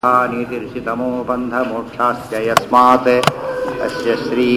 नीतिर्षितमो बन्धमोक्षाश्च यस्मात् अस्य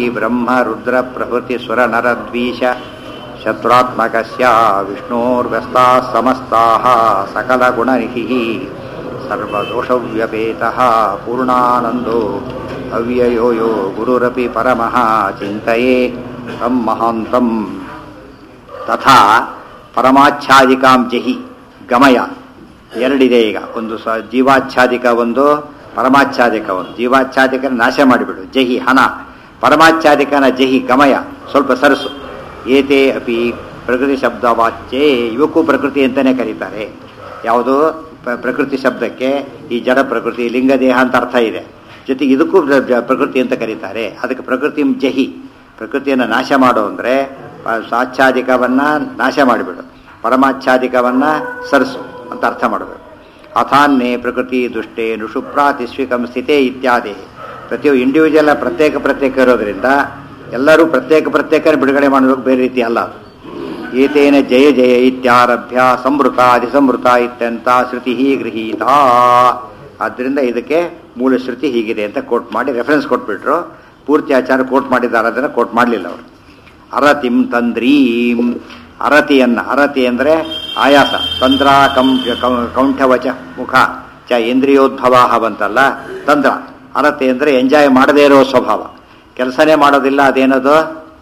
श्रीब्रह्मरुद्रप्रभृतिसुरनरद्वीष शत्रुरात्मकस्य विष्णोर्व्यस्ताः समस्ताः सकलगुणनिधिः सर्वदोषव्यपेतः पूर्णानन्दो अव्ययो यो गुरुरपि परमः चिन्तये तं महान्तम् ತಥಾ ಪರಮಾಚ್ಛಾದಿಕಾಂ ಜಹಿ ಗಮಯ ಎರಡಿದೆ ಈಗ ಒಂದು ಸ ಜೀವಾಚ್ಛಾದಿಕ ಒಂದು ಪರಮಾಚ್ಛಾದಿಕ ಒಂದು ಜೀವಾಚ್ಛಾದಿಕನ ನಾಶ ಮಾಡಿಬಿಡು ಜಹಿ ಹನ ಪರಮಾಚ್ಛಾದಿಕನ ಜಹಿ ಗಮಯ ಸ್ವಲ್ಪ ಸರಸು ಏತೆ ಅಪಿ ಪ್ರಕೃತಿ ಶಬ್ದ ವಾಚ್ಯೆ ಇವಕ್ಕೂ ಪ್ರಕೃತಿ ಅಂತಲೇ ಕರೀತಾರೆ ಯಾವುದು ಪ್ರ- ಪ್ರಕೃತಿ ಶಬ್ದಕ್ಕೆ ಈ ಜಡ ಪ್ರಕೃತಿ ಲಿಂಗದೇಹ ಅಂತ ಅರ್ಥ ಇದೆ ಜೊತೆಗೆ ಇದಕ್ಕೂ ಪ್ರ- ಪ್ರ- ಪ್ರಕೃತಿ ಅಂತ ಕರೀತಾರೆ ಅದಕ್ಕೆ ಪ್ರಕೃತಿ ಜಹಿ ಪ್ರಕೃತಿಯನ್ನು ನಾಶ ಮಾಡು ಅಂದರೆ ಸಾಚ್ಛಾದಿಕವನ್ನು ನಾಶ ಮಾಡಿಬಿಡು ಪರಮಾಚ್ಛಾದಿಕವನ್ನು ಸರಿಸು ಅಂತ ಅರ್ಥ ಮಾಡಬೇಕು ಅಥಾನ್ನೇ ಪ್ರಕೃತಿ ದುಷ್ಟೇ ನುಷುಪ್ರಾತಿಶ್ವಿಕಂ ಸ್ಥಿತೇ ಇತ್ಯಾದಿ ಪ್ರತಿಯೊಬ್ಬ ಇಂಡಿವಿಜುವಲ್ ಪ್ರತ್ಯೇಕ ಪ್ರತ್ಯೇಕ ಇರೋದ್ರಿಂದ ಎಲ್ಲರೂ ಪ್ರತ್ಯೇಕ ಪ್ರತ್ಯೇಕ ಬಿಡುಗಡೆ ಮಾಡಬೇಕು ಬೇರೆ ರೀತಿ ಅಲ್ಲ ಅದು. ಏತೇನ ಜಯ ಜಯ ಇತ್ಯಾರಭ್ಯ ಸಂವೃತ ಅಧಿಸಂವೃತ ಇತ್ಯಂತ ಶ್ರುತಿ ಗೃಹೀತ ಆದ್ದರಿಂದ ಇದಕ್ಕೆ ಮೂಲ ಶ್ರುತಿ ಹೀಗಿದೆ ಅಂತ ಕೋಟ್ ಮಾಡಿ ರೆಫರೆನ್ಸ್ ಕೊಟ್ಬಿಟ್ರು ಪೂರ್ತಿ ಆಚಾರ ಕೋಟ್ ಮಾಡಿದ್ದಾರೆ ಅದನ್ನು ಕೋಟ್ ಮಾಡಲಿಲ್ಲ ಅವರು ಅರತಿಂ ತಂದ್ರೀಂ ಅರತಿಯನ್ನ ಅರತಿ ಅಂದರೆ ಆಯಾಸ ತಂದ್ರ ಕಂ ಕಂ- ಕೌಂಠವಚ ಮುಖ ಚ ಇಂದ್ರಿಯೋದ್ಭವ ಬಂತಲ್ಲ ತಂದ್ರ ಅರತಿ ಅಂದರೆ ಎಂಜಾಯ್ ಮಾಡದೇ ಇರೋ ಸ್ವಭಾವ ಕೆಲಸನೇ ಮಾಡೋದಿಲ್ಲ ಅದೇನದು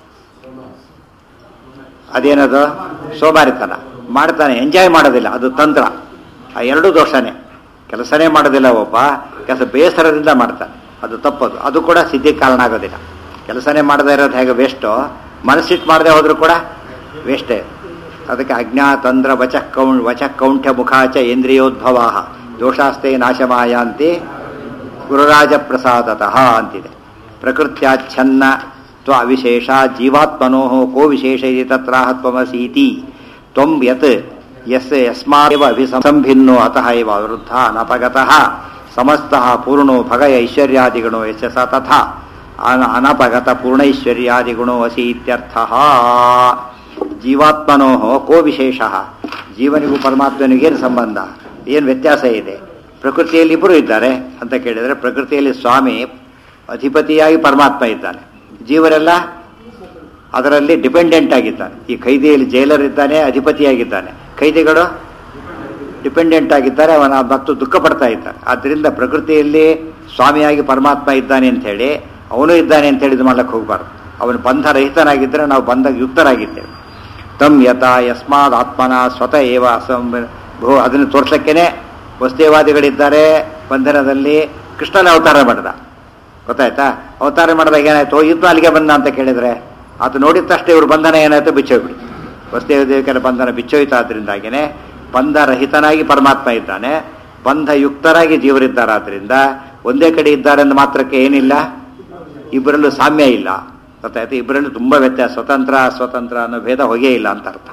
ಅದೇನದು ಸೋಮಾರಿತನ ಮಾಡ್ತಾನೆ ಎಂಜಾಯ್ ಮಾಡೋದಿಲ್ಲ ಅದು ತಂತ್ರ ಆ ಎರಡೂ ದೋಷನೇ ಕೆಲಸನೇ ಮಾಡೋದಿಲ್ಲ ಒಬ್ಬ ಕೆಲಸ ಬೇಸರದಿಂದ ಮಾಡ್ತಾನೆ ಅದು ತಪ್ಪದು ಅದು ಕೂಡ ಸಿದ್ಧಿಗೆ ಕಾರಣ ಆಗೋದಿಲ್ಲ ಕೆಲಸನೇ ಮಾಡದೇ ಇರೋದು ಹೇಗೆ ವೇಸ್ಟು ಮನಸ್ಸಿಟ್ಟು ಮಾಡದೆ ಹೋದರೂ ಕೂಡ ವೇಸ್ಟೇ ಅದಕ್ಕೆ ಅಜ್ಞಾತಂದ್ರ ವಚ ಕೌ ವಚ ಕೌಂಠ್ಯ ಮುಖಾಚ ಇಂದ್ರಿಯೋದ್ಭವ ದೋಷಾಸ್ತೆ ನಾಶಮಾಯಾಂತಿ ಗುರುರಾಜ ಪ್ರಸಾದತಃ ಅಂತಿದೆ ಪ್ರಕೃತ್ಯಾಚ್ಛನ್ನ ತ್ವ ಅವಿಶೇಷ ಜೀವಾತ್ಮನೋ ಕೋ ವಿಶೇಷ ಇತಿ ತತ್ರಾಹ ತ್ವಮಸೀತಿ ತ್ವಂ ಯತ್ ಯಸ್ ಯಸ್ಮಾದೇವ ಅಭಿಸಂಭಿನ್ನೋ ಅತಃ ಇವ ವೃದ್ಧ ಅನಪಗತಃ ಸಮಸ್ತಃ ಪೂರ್ಣೋ ಭಗ ಐಶ್ವರ್ಯಾದಿಗುಣೋ ಯಶ ಸ ತಥಾ ಅನ ಅನಪಗತ ಪೂರ್ಣೈಶ್ವರ್ಯಾದಿಗುಣೋ ಅಸಿ ಇತ್ಯರ್ಥಃ ಜೀವಾತ್ಮನೋ ಕೋ ವಿಶೇಷ ಜೀವನಿಗೂ ಪರಮಾತ್ಮನಿಗೇನು ಸಂಬಂಧ ಏನು ವ್ಯತ್ಯಾಸ ಇದೆ ಪ್ರಕೃತಿಯಲ್ಲಿ ಇಬ್ಬರು ಇದ್ದಾರೆ ಅಂತ ಕೇಳಿದರೆ ಪ್ರಕೃತಿಯಲ್ಲಿ ಸ್ವಾಮಿ ಅಧಿಪತಿಯಾಗಿ ಪರಮಾತ್ಮ ಇದ್ದಾನೆ ಜೀವರೆಲ್ಲ ಅದರಲ್ಲಿ ಡಿಪೆಂಡೆಂಟ್ ಆಗಿದ್ದಾನೆ ಈ ಖೈದಿಯಲ್ಲಿ ಜೈಲರ್ ಇದ್ದಾನೆ ಅಧಿಪತಿಯಾಗಿದ್ದಾನೆ ಖೈದಿಗಳು ಡಿಪೆಂಡೆಂಟ್ ಆಗಿದ್ದಾರೆ ಅವನ ಮತ್ತು ದುಃಖ ಪಡ್ತಾ ಇದ್ದಾನೆ ಆದ್ದರಿಂದ ಪ್ರಕೃತಿಯಲ್ಲಿ ಸ್ವಾಮಿಯಾಗಿ ಪರಮಾತ್ಮ ಇದ್ದಾನೆ ಅಂತ ಹೇಳಿ ಅವನು ಇದ್ದಾನೆ ಅಂತ ಹೇಳಿ ಇದು ಮಾಡ್ಲಿಕ್ಕೆ ಹೋಗಬಾರ್ದು ಅವನು ಬಂಧರಹಿತನಾಗಿದ್ದರೆ ನಾವು ಬಂಧ ಯುಕ್ತರಾಗಿದ್ದೇವೆ ತಮ್ ಯಥ ಯಸ್ಮಾದ್ ಆತ್ಮನ ಸ್ವತಃ ಏವ ಅಸಂ ಭೂ ಅದನ್ನು ತೋರ್ಸಕ್ಕೇನೆ ವಸ್ತೇವಾದಿಗಳಿದ್ದಾರೆ ಬಂಧನದಲ್ಲಿ ಕೃಷ್ಣನ ಅವತಾರ ಮಾಡಿದ ಗೊತ್ತಾಯ್ತಾ ಅವತಾರ ಮಾಡಿದಾಗ ಏನಾಯ್ತು ಇದ್ದು ಅಲ್ಲಿಗೆ ಬಂದ ಅಂತ ಕೇಳಿದ್ರೆ ಅದು ನೋಡಿದ ತಕ್ಷಣ ಇವ್ರ ಬಂಧನ ಏನಾಯ್ತು ಬಿಚ್ಚೋಗ್ಬಿಡಿ ವಸ್ತೇವದೇವಿಕರ ಬಂಧನ ಬಿಚ್ಚೋಯ್ತು ಆದ್ರಿಂದಾಗಿನೇ ಬಂಧರಹಿತನಾಗಿ ಪರಮಾತ್ಮ ಇದ್ದಾನೆ ಬಂಧಯುಕ್ತರಾಗಿ ಜೀವರಿದ್ದಾರೆ ಆದ್ರಿಂದ ಒಂದೇ ಕಡೆ ಇದ್ದಾರೆ ಅಂದ ಮಾತ್ರಕ್ಕೆ ಏನಿಲ್ಲ ಇಬ್ಬರಲ್ಲೂ ಸಾಮ್ಯ ಇಲ್ಲ ಗೊತ್ತಾಯ್ತು ಇಬ್ಬರಲ್ಲೂ ತುಂಬ ವ್ಯತ್ಯಾಸ ಸ್ವತಂತ್ರ ಸ್ವತಂತ್ರ ಅನ್ನೋ ಭೇದ ಹೊಗೆ ಇಲ್ಲ ಅಂತ ಅರ್ಥ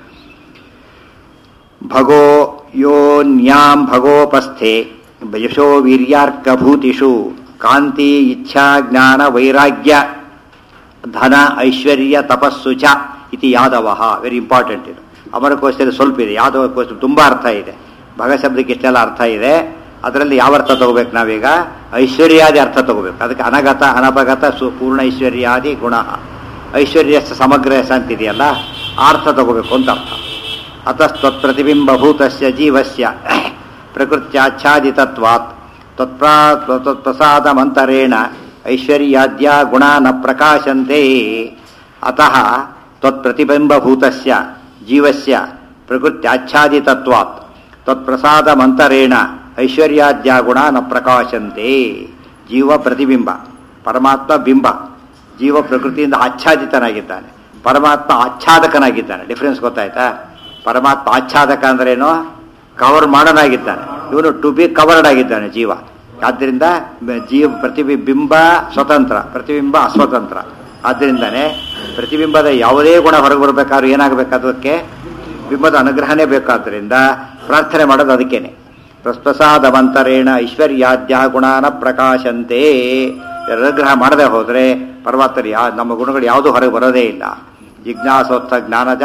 ಭಗೋ ಯೋನ್ಯಾಂ ಭಗೋಪಸ್ಥೆ ಯಶೋ ವೀರ್ಯಾರ್ಕಭೂತಿಷು ಕಾಂತಿ ಇಚ್ಛಾ ಜ್ಞಾನ ವೈರಾಗ್ಯ ಧನ ಐಶ್ವರ್ಯ ತಪಸ್ಸು ಚ ಇತಿ ಯಾದವ ವೆರಿ ಇಂಪಾರ್ಟೆಂಟ್ ಇದು ಅಮರಕೋಶದಲ್ಲಿ ಸ್ವಲ್ಪ ಇದೆ ಯಾದವ ಕೋಶ ತುಂಬ ಅರ್ಥ ಇದೆ ಭಗ ಶಬ್ದಕ್ಕೆ ಇಷ್ಟೆಲ್ಲ ಅರ್ಥ ಇದೆ ಅದರಲ್ಲಿ ಯಾವ ಅರ್ಥ ತಗೋಬೇಕು ನಾವೀಗ ಐಶ್ವರ್ಯಾದಿ ಅರ್ಥ ತಗೋಬೇಕು ಅದಕ್ಕೆ ಅನಗತ ಅನಪಗತ ಸು ಪೂರ್ಣ ಐಶ್ವರ್ಯಾದಿ ಗುಣ ಐಶ್ವರ್ಯ ಸಮಗ್ರ ಅಂತಿದೆಯಲ್ಲ ಆ ಅರ್ಥ ತಗೋಬೇಕು ಅಂತ ಅರ್ಥ ಅತಸ್ತ್ವತ್ಪ್ರತಿಬಿಂಬಭೂತಸ್ಯ ಜೀವಸ್ಯ ಪ್ರಕೃತ್ಯಾಚ್ಛಾದಿತತ್ವಾತ್ ತ್ವತ್ಪ್ರಾ ತ್ವತ್ಪ್ರಸಾದಮಂತರೇಣ ಐಶ್ವರ್ಯಾದ್ಯ ಗುಣ ನ ಪ್ರಕಾಶಂತೆ ಅತಃ ತ್ವತ್ಪ್ರತಿಬಿಂಬಭೂತಸ್ಯ ಜೀವಸ್ಯ ಪ್ರಕೃತ್ಯಾಚ್ಛಾದಿತತ್ವಾತ್ ತ್ವತ್ಪ್ರಸಾದಮಂತರೇಣ ಐಶ್ವರ್ಯಾದ್ಯ ಗುಣ ನ ಪ್ರಕಾಶಂತೆ ಜೀವ ಪ್ರತಿಬಿಂಬ ಪರಮಾತ್ಮ ಬಿಂಬ ಜೀವ ಪ್ರಕೃತಿಯಿಂದ ಆಚ್ಛಾದಿತನಾಗಿದ್ದಾನೆ ಪರಮಾತ್ಮ ಆಚ್ಛಾದಕನಾಗಿದ್ದಾನೆ ಡಿಫ್ರೆನ್ಸ್ ಗೊತ್ತಾಯ್ತಾ ಪರಮಾತ್ಮ ಆಚ್ಛಾದಕ ಅಂದ್ರೇನು ಕವರ್ ಮಾಡೋನಾಗಿದ್ದಾನೆ ಇವನು ಟು ಬಿ ಕವರ್ಡ್ ಆಗಿದ್ದಾನೆ ಜೀವ ಆದ್ದರಿಂದ ಬ- ಜೀವ ಪ್ರತಿಬಿಂಬ ಸ್ವತಂತ್ರ ಪ್ರತಿಬಿಂಬ ಅಸ್ವತಂತ್ರ ಆದ್ದರಿಂದನೇ ಪ್ರತಿಬಿಂಬದ ಯಾವುದೇ ಗುಣ ಹೊರಗೆ ಬರಬೇಕಾದ್ರೂ ಏನಾಗಬೇಕು ಅದಕ್ಕೆ ಬಿಂಬದ ಅನುಗ್ರಹನೇ ಬೇಕಾದ್ದರಿಂದ ಪ್ರಾರ್ಥನೆ ಮಾಡೋದು ಅದಕ್ಕೇನೆ ಪ್ರಸ್ಪ್ರಸಾದವಂತರೇಣ ಐಶ್ವರ್ಯಾದ್ಯ ಗುಣಾನ ಪ್ರಕಾಶಂತೆ ಅನುಗ್ರಹ ಮಾಡದೆ ಹೋದರೆ ಪರಮಾತ್ಮರು ಯಾ ನಮ್ಮ ಗುಣಗಳು ಯಾವುದೂ ಹೊರಗೆ ಬರೋದೇ ಇಲ್ಲ ಜಿಜ್ಞಾಸೋತ್ಥ ಜ್ಞಾನಜ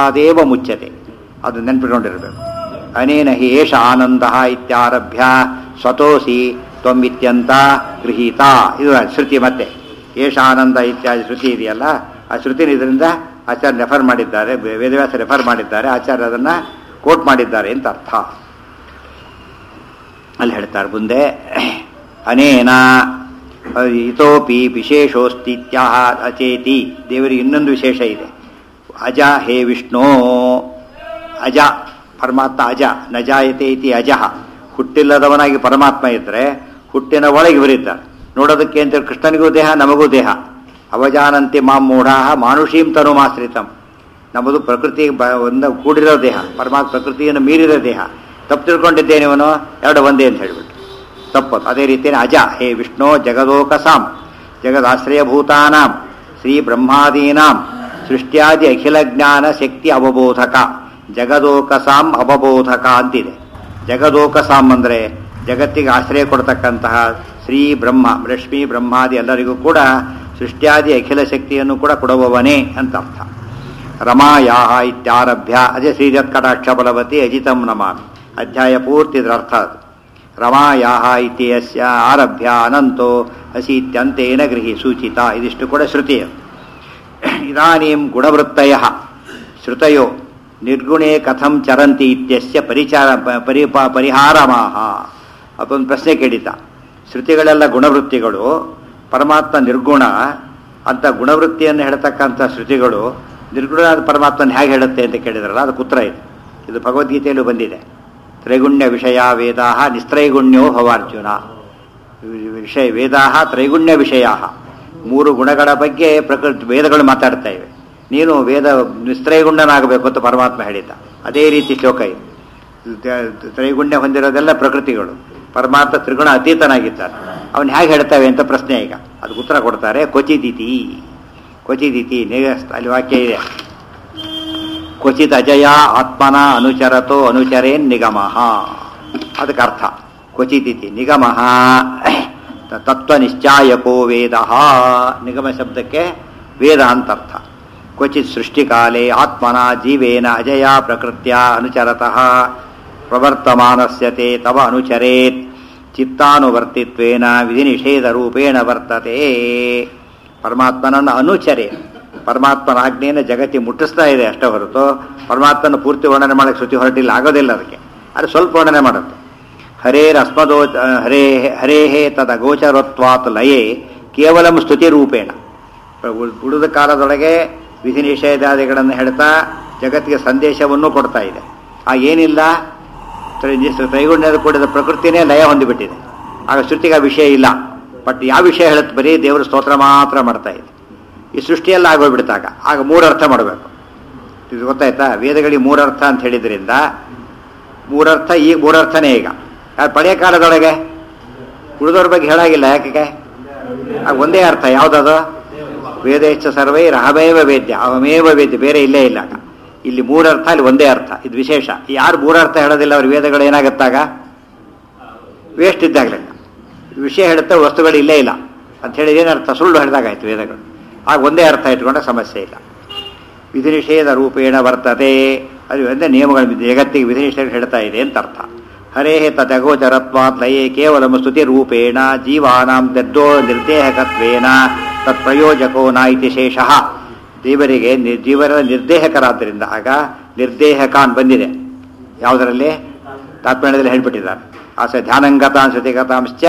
ತತ್ಪ್ರಸಾದಾದೇವ ಮುಚ್ಚತೆ ಅದು ನೆನ್ಪಿಟ್ಕೊಂಡಿರಬೇಕು ಅನೇನ ಹಿ ಏಷ ಆನಂದ ಇತ್ಯಾರಭ್ಯ ಸ್ವತೋಸಿ ತ್ವಮಿತ್ಯಂತ ಗೃಹೀತ ಇದು ಶ್ರುತಿ ಮತ್ತೆ ಏಷಾನಂದ ಇತ್ಯಾದಿ ಶ್ರುತಿ ಇದೆಯಲ್ಲ ಆ ಶ್ರುತಿನ ಇದರಿಂದ ಆಚಾರ್ಯ ರೆಫರ್ ಮಾಡಿದ್ದಾರೆ ವೇ- ವೇದವ್ಯಾಸ ರೆಫರ್ ಮಾಡಿದ್ದಾರೆ ಆಚಾರ್ಯ ಅದನ್ನ ಕೋಟ್ ಮಾಡಿದ್ದಾರೆ ಅಂತ ಅರ್ಥ ಅಲ್ಲಿ ಹೇಳ್ತಾರೆ ಮುಂದೆ ಅನೇನ ಇತೋಪಿ ವಿಶೇಷೋಸ್ತಿತ್ಯ ಅಚೇತಿ ದೇವರಿಗೆ ಇನ್ನೊಂದು ವಿಶೇಷ ಇದೆ ಅಜ ಹೇ ವಿಷ್ಣು ಅಜ ಪರಮಾತ್ಮ ಅಜ ನಜಾಯತೆ ಇತಿ ಅಜಃ ಹುಟ್ಟಿಲ್ಲದವನಾಗಿ ಪರಮಾತ್ಮ ಇದ್ರೆ ಹುಟ್ಟಿನ ಒಳಗೆ ಇವರಿದ್ದಾರೆ ನೋಡೋದಕ್ಕೆ ಅಂತ ಕೃಷ್ಣನಿಗೂ ದೇಹ ನಮಗೂ ದೇಹ ಅವಜಾನಂತೆ ಮಾಂ ಮೂಢಾಹ ಮಾನುಷೀಂ ತನುಮಾಶ್ರಿತಂ ನಮ್ಮದು ಪ್ರಕೃತಿ ಬ- ಒಂದು ಕೂಡಿರೋ ದೇಹ ಪರಮಾತ್ಮ ಪ್ರಕೃತಿಯನ್ನು ಮೀರಿದ ದೇಹ ತಪ್ಪು ತಿಳ್ಕೊಂಡಿದ್ದೇನೆ ಇವನು ಎರಡು ಒಂದೇ ಅಂತ ಹೇಳ್ಬಿಟ್ಟು ತಪ್ಪದು ಅದೇ ರೀತಿಯ ಅಜ ಹೇ ವಿಷ್ಣು ಜಗದೋಕಸಾಂ ಜಗದಾಶ್ರಯಭೂತಾನಾಂ ಶ್ರೀ ಬ್ರಹ್ಮಾದೀನಾಂ ಸೃಷ್ಟ್ಯಾದಿ ಅಖಿಲ ಜ್ಞಾನ ಶಕ್ತಿ ಅವಬೋಧಕ ಜಗದೋಕಸಾಂ ಅವಬೋಧಕ ಅಂತಿದೆ ಜಗದೋಕಸಾಂ ಅಂದ್ರೆ ಜಗತ್ತಿಗೆ ಆಶ್ರಯ ಕೊಡ್ತಕ್ಕಂತಹ ಶ್ರೀ ಬ್ರಹ್ಮ ಲಕ್ಷ್ಮೀ ಬ್ರಹ್ಮಾದಿ ಎಲ್ಲರಿಗೂ ಕೂಡ ಸೃಷ್ಟ್ಯಾದಿ ಅಖಿಲ ಶಕ್ತಿಯನ್ನು ಕೂಡ ಕೊಡುವವನೇ ಅಂತ ಅರ್ಥ ರಮಾಯಾಹ ಇತ್ಯಾರಭ್ಯ ಅಜ ಶ್ರೀಜತ್ಕಟಾಕ್ಷ ಬಲವತಿ ಅಜಿತಂ ನಮಾಮಿ ಅಧ್ಯಾಯ ಪೂರ್ತಿ ಇದರ ಅರ್ಥ ಅದು ರಮಾಯಾಹ ಇತಿಯಸ್ಯ ಆರಭ್ಯ ಅನಂತೋ ಅಸೀತ್ಯಂತೇನ ಗೃಹಿ ಸೂಚಿತ ಇದಿಷ್ಟು ಕೂಡ ಶ್ರುತಿ ಇದಾನೀಂ ಗುಣವೃತ್ತಯ ಶ್ರುತಯೋ ನಿರ್ಗುಣೇ ಕಥಂ ಚರಂತಿ ಇತ್ಯಸ್ಯ ಪರಿಚಾರ ಪ- ಪರಿಪ ಪರಿಹಾರಮಾಹ ಅದೊಂದು ಪ್ರಶ್ನೆ ಕೇಳಿತ ಶ್ರುತಿಗಳೆಲ್ಲ ಗುಣವೃತ್ತಿಗಳು ಪರಮಾತ್ಮ ನಿರ್ಗುಣ ಅಂತ ಗುಣವೃತ್ತಿಯನ್ನು ಹೇಳ್ತಕ್ಕಂಥ ಶ್ರುತಿಗಳು ನಿರ್ಗುಣನಾದ ಪರಮಾತ್ಮನ ಹೇಗೆ ಹೇಳುತ್ತೆ ಅಂತ ಕೇಳಿದ್ರಲ್ಲ ಅದಕ್ಕೆ ಉತ್ತರ ಇದೆ ಇದು ಭಗವದ್ಗೀತೆಯಲ್ಲೂ ಬಂದಿದೆ ತ್ರೈಗುಣ್ಯ ವಿಷಯ ವೇದಾ ನಿಸ್ತ್ರೈಗುಣ್ಯೋ ಭವಾರ್ಜುನ ವಿಷಯ ವೇದಾ ತ್ರೈಗುಣ್ಯ ವಿಷಯ ಮೂರು ಗುಣಗಳ ಬಗ್ಗೆ ಪ್ರಕೃತಿ ವೇದಗಳು ಮಾತಾಡ್ತಾ ಇವೆ ನೀನು ವೇದ ನಿಸ್ತ್ರೈಗುಣ್ಯನಾಗಬೇಕು ಅಂತ ಪರಮಾತ್ಮ ಹೇಳಿದ್ದ ಅದೇ ರೀತಿ ಶ್ಲೋಕ ಇದೆ ತ- ತ್ರೈಗುಣ್ಯ ಹೊಂದಿರೋದೆಲ್ಲ ಪ್ರಕೃತಿಗಳು ಪರಮಾತ್ಮ ತ್ರಿಗುಣ ಅತೀತನಾಗಿದ್ದಾನೆ ಅವನು ಹೇಗೆ ಹೇಳ್ತವೆ ಅಂತ ಪ್ರಶ್ನೆ ಈಗ ಅದಕ್ಕೆ ಉತ್ತರ ಕೊಡ್ತಾರೆ ಕ್ವಚಿದಿತಿ ಕ್ವಚಿದಿತಿ ನೇಗ ಅಲ್ಲಿ ವಾಕ್ಯ ಇದೆ ಕ್ವಚಿತ್ ಅಜಯ ಆತ್ಮನ ಅನುಚರತೋ ಅನುಚರೇನ್ ನಿಗಮ ಅದಕ್ಕೆ ಅರ್ಥ ಕ್ವಚಿದಿತಿ ನಿಗಮ ತತ್ವನಿಶ್ಚಾಯಕೋ ವೇದ ನಿಗಮ ಶಬ್ದಕ್ಕೆ ವೇದ ಅಂತ ಅರ್ಥ ಕ್ವಚಿತ್ ಸೃಷ್ಟಿಕಾಲೇ ಆತ್ಮನ ಜೀವೇನ ಅಜಯ ಪ್ರಕೃತ್ಯ ಅನುಚರತಃ ಪ್ರವರ್ತಮಾನಸ್ಯ ತೇ ತವ ಅನುಚರೇತ್ ಚಿತ್ತಾನುವರ್ತಿತ್ವೇನ ವಿಧಿನಿಷೇಧ ರೂಪೇಣ ವರ್ತತೆ ಪರಮಾತ್ಮನನ್ನು ಅನುಚರೆ ಪರಮಾತ್ಮನ ಆಜ್ಞೆಯನ್ನು ಜಗತ್ತಿ ಮುಟ್ಟಿಸ್ತಾ ಇದೆ ಅಷ್ಟೇ ಹೊರತು ಪರಮಾತ್ಮನ ಪೂರ್ತಿ ವರ್ಣನೆ ಮಾಡಕ್ಕೆ ಶ್ರುತಿ ಹೊರಟಿಲ್ಲ ಆಗೋದಿಲ್ಲ ಅದಕ್ಕೆ ಅದು ಸ್ವಲ್ಪ ವರ್ಣನೆ ಮಾಡುತ್ತೆ ಹರೇರ್ ಅಸ್ಮದೋ ಹರೇ ಹರೇಹೇ ತದ ಗೋಚರತ್ವಾತ್ ಲಯೇ ಕೇವಲ ಸ್ತುತಿ ರೂಪೇಣ ಉಳಿದ ಕಾಲದೊಳಗೆ ವಿಧಿ ನಿಷೇಧಾದಿಗಳನ್ನು ಹೇಳ್ತಾ ಜಗತ್ತಿಗೆ ಸಂದೇಶವನ್ನು ಕೊಡ್ತಾ ಇದೆ ಆ ಏನಿಲ್ಲ ತ್ರೈ- ತ್ರೈಗುಣ್ಯದ ಕೂಡಿದ ಪ್ರಕೃತಿನೇ ಲಯ ಹೊಂದಿಬಿಟ್ಟಿದೆ ಆಗ ಶ್ರುತಿಗೆ ಆ ವಿಷಯ ಇಲ್ಲ ಬಟ್ ಯಾವ ವಿಷಯ ಹೇಳುತ್ತೆ ಬರೀ ದೇವರ ಸ್ತೋತ್ರ ಮಾತ್ರ ಮಾಡ್ತಾ ಇದೆ ಈ ಸೃಷ್ಟಿಯೆಲ್ಲ ಆಗೋಗ್ಬಿಡ್ತಾಗ ಆಗ ಮೂರು ಅರ್ಥ ಮಾಡಬೇಕು ಇದು ಗೊತ್ತಾಯ್ತಾ ವೇದಗಳಿಗೆ ಮೂರರ್ಥ ಅಂತ ಹೇಳಿದ್ರಿಂದ ಮೂರರ್ಥ ಈಗ ಮೂರರ್ಥನೇ ಈಗ ಯಾರು ಪಳೆಯ ಕಾಲದೊಳಗೆ ಉಳಿದವ್ರ ಬಗ್ಗೆ ಹೇಳಾಗಿಲ್ಲ ಯಾಕೆ ಆಗ ಒಂದೇ ಅರ್ಥ ಯಾವುದದು ವೇದೇಚ್ಛ ಸರ್ವೈ ರಹಮೇವ ವೇದ್ಯ ಅವಮೇವ ವೇದ್ಯ ಬೇರೆ ಇಲ್ಲೇ ಇಲ್ಲ ಆಗ. ಇಲ್ಲಿ ಮೂರರ್ಥ ಅಲ್ಲಿ ಒಂದೇ ಅರ್ಥ ಇದು ವಿಶೇಷ ಯಾರು ಮೂರರ್ಥ ಹೇಳೋದಿಲ್ಲ ಅವ್ರ ವೇದಗಳು ಏನಾಗುತ್ತಾಗ ವೇಸ್ಟ್ ಇದ್ದಾಗಲಿಲ್ಲ ವಿಷಯ ಹೇಳುತ್ತೆ ವಸ್ತುಗಳು ಇಲ್ಲೇ ಇಲ್ಲ ಅಂತ ಹೇಳಿ ಏನರ್ಥ ಸುಳ್ಳು ಹೇಳಿದಾಗಾಯ್ತು ವೇದಗಳು ಆಗ ಒಂದೇ ಅರ್ಥ ಇಟ್ಕೊಂಡ ಸಮಸ್ಯೆ ಇಲ್ಲ ವಿಧಿ ನಿಷೇಧ ರೂಪೇಣ ವರ್ತತೆ ಅದು ಅಂದರೆ ನಿಯಮಗಳು ಜಗತ್ತಿಗೆ ವಿಧಿ ನಿಷೇಧ ಹೇಳ್ತಾ ಇದೆ ಅಂತ ಅರ್ಥ ಹರೇ ತದಗೋಚರತ್ವಾತ್ ಲಯೇ ಕೇವಲ ಸ್ತುತಿ ರೂಪೇಣ ಜೀವಾನಾಂ ದದ್ದೋ ನಿರ್ದೇಹಕತ್ವೇನ ತತ್ ಪ್ರಯೋಜಕೋ ನ ಇತಿ ಶೇಷಃ ದೇವರಿಗೆ ನಿ- ಜೀವನ ನಿರ್ದೇಹಕರಾದ್ದರಿಂದ ಆಗ ನಿರ್ದೇಹಕಾನ್ ಬಂದಿದೆ ಯಾವುದರಲ್ಲಿ ತಾತ್ಪರ್ಯದಲ್ಲಿ ಹೇಳ್ಬಿಟ್ಟಿದ್ದಾರೆ ಆಸ ಧ್ಯಾನಂಗತಾನ್ ಶ್ರುತಿಗತಾಂಶ್ಚ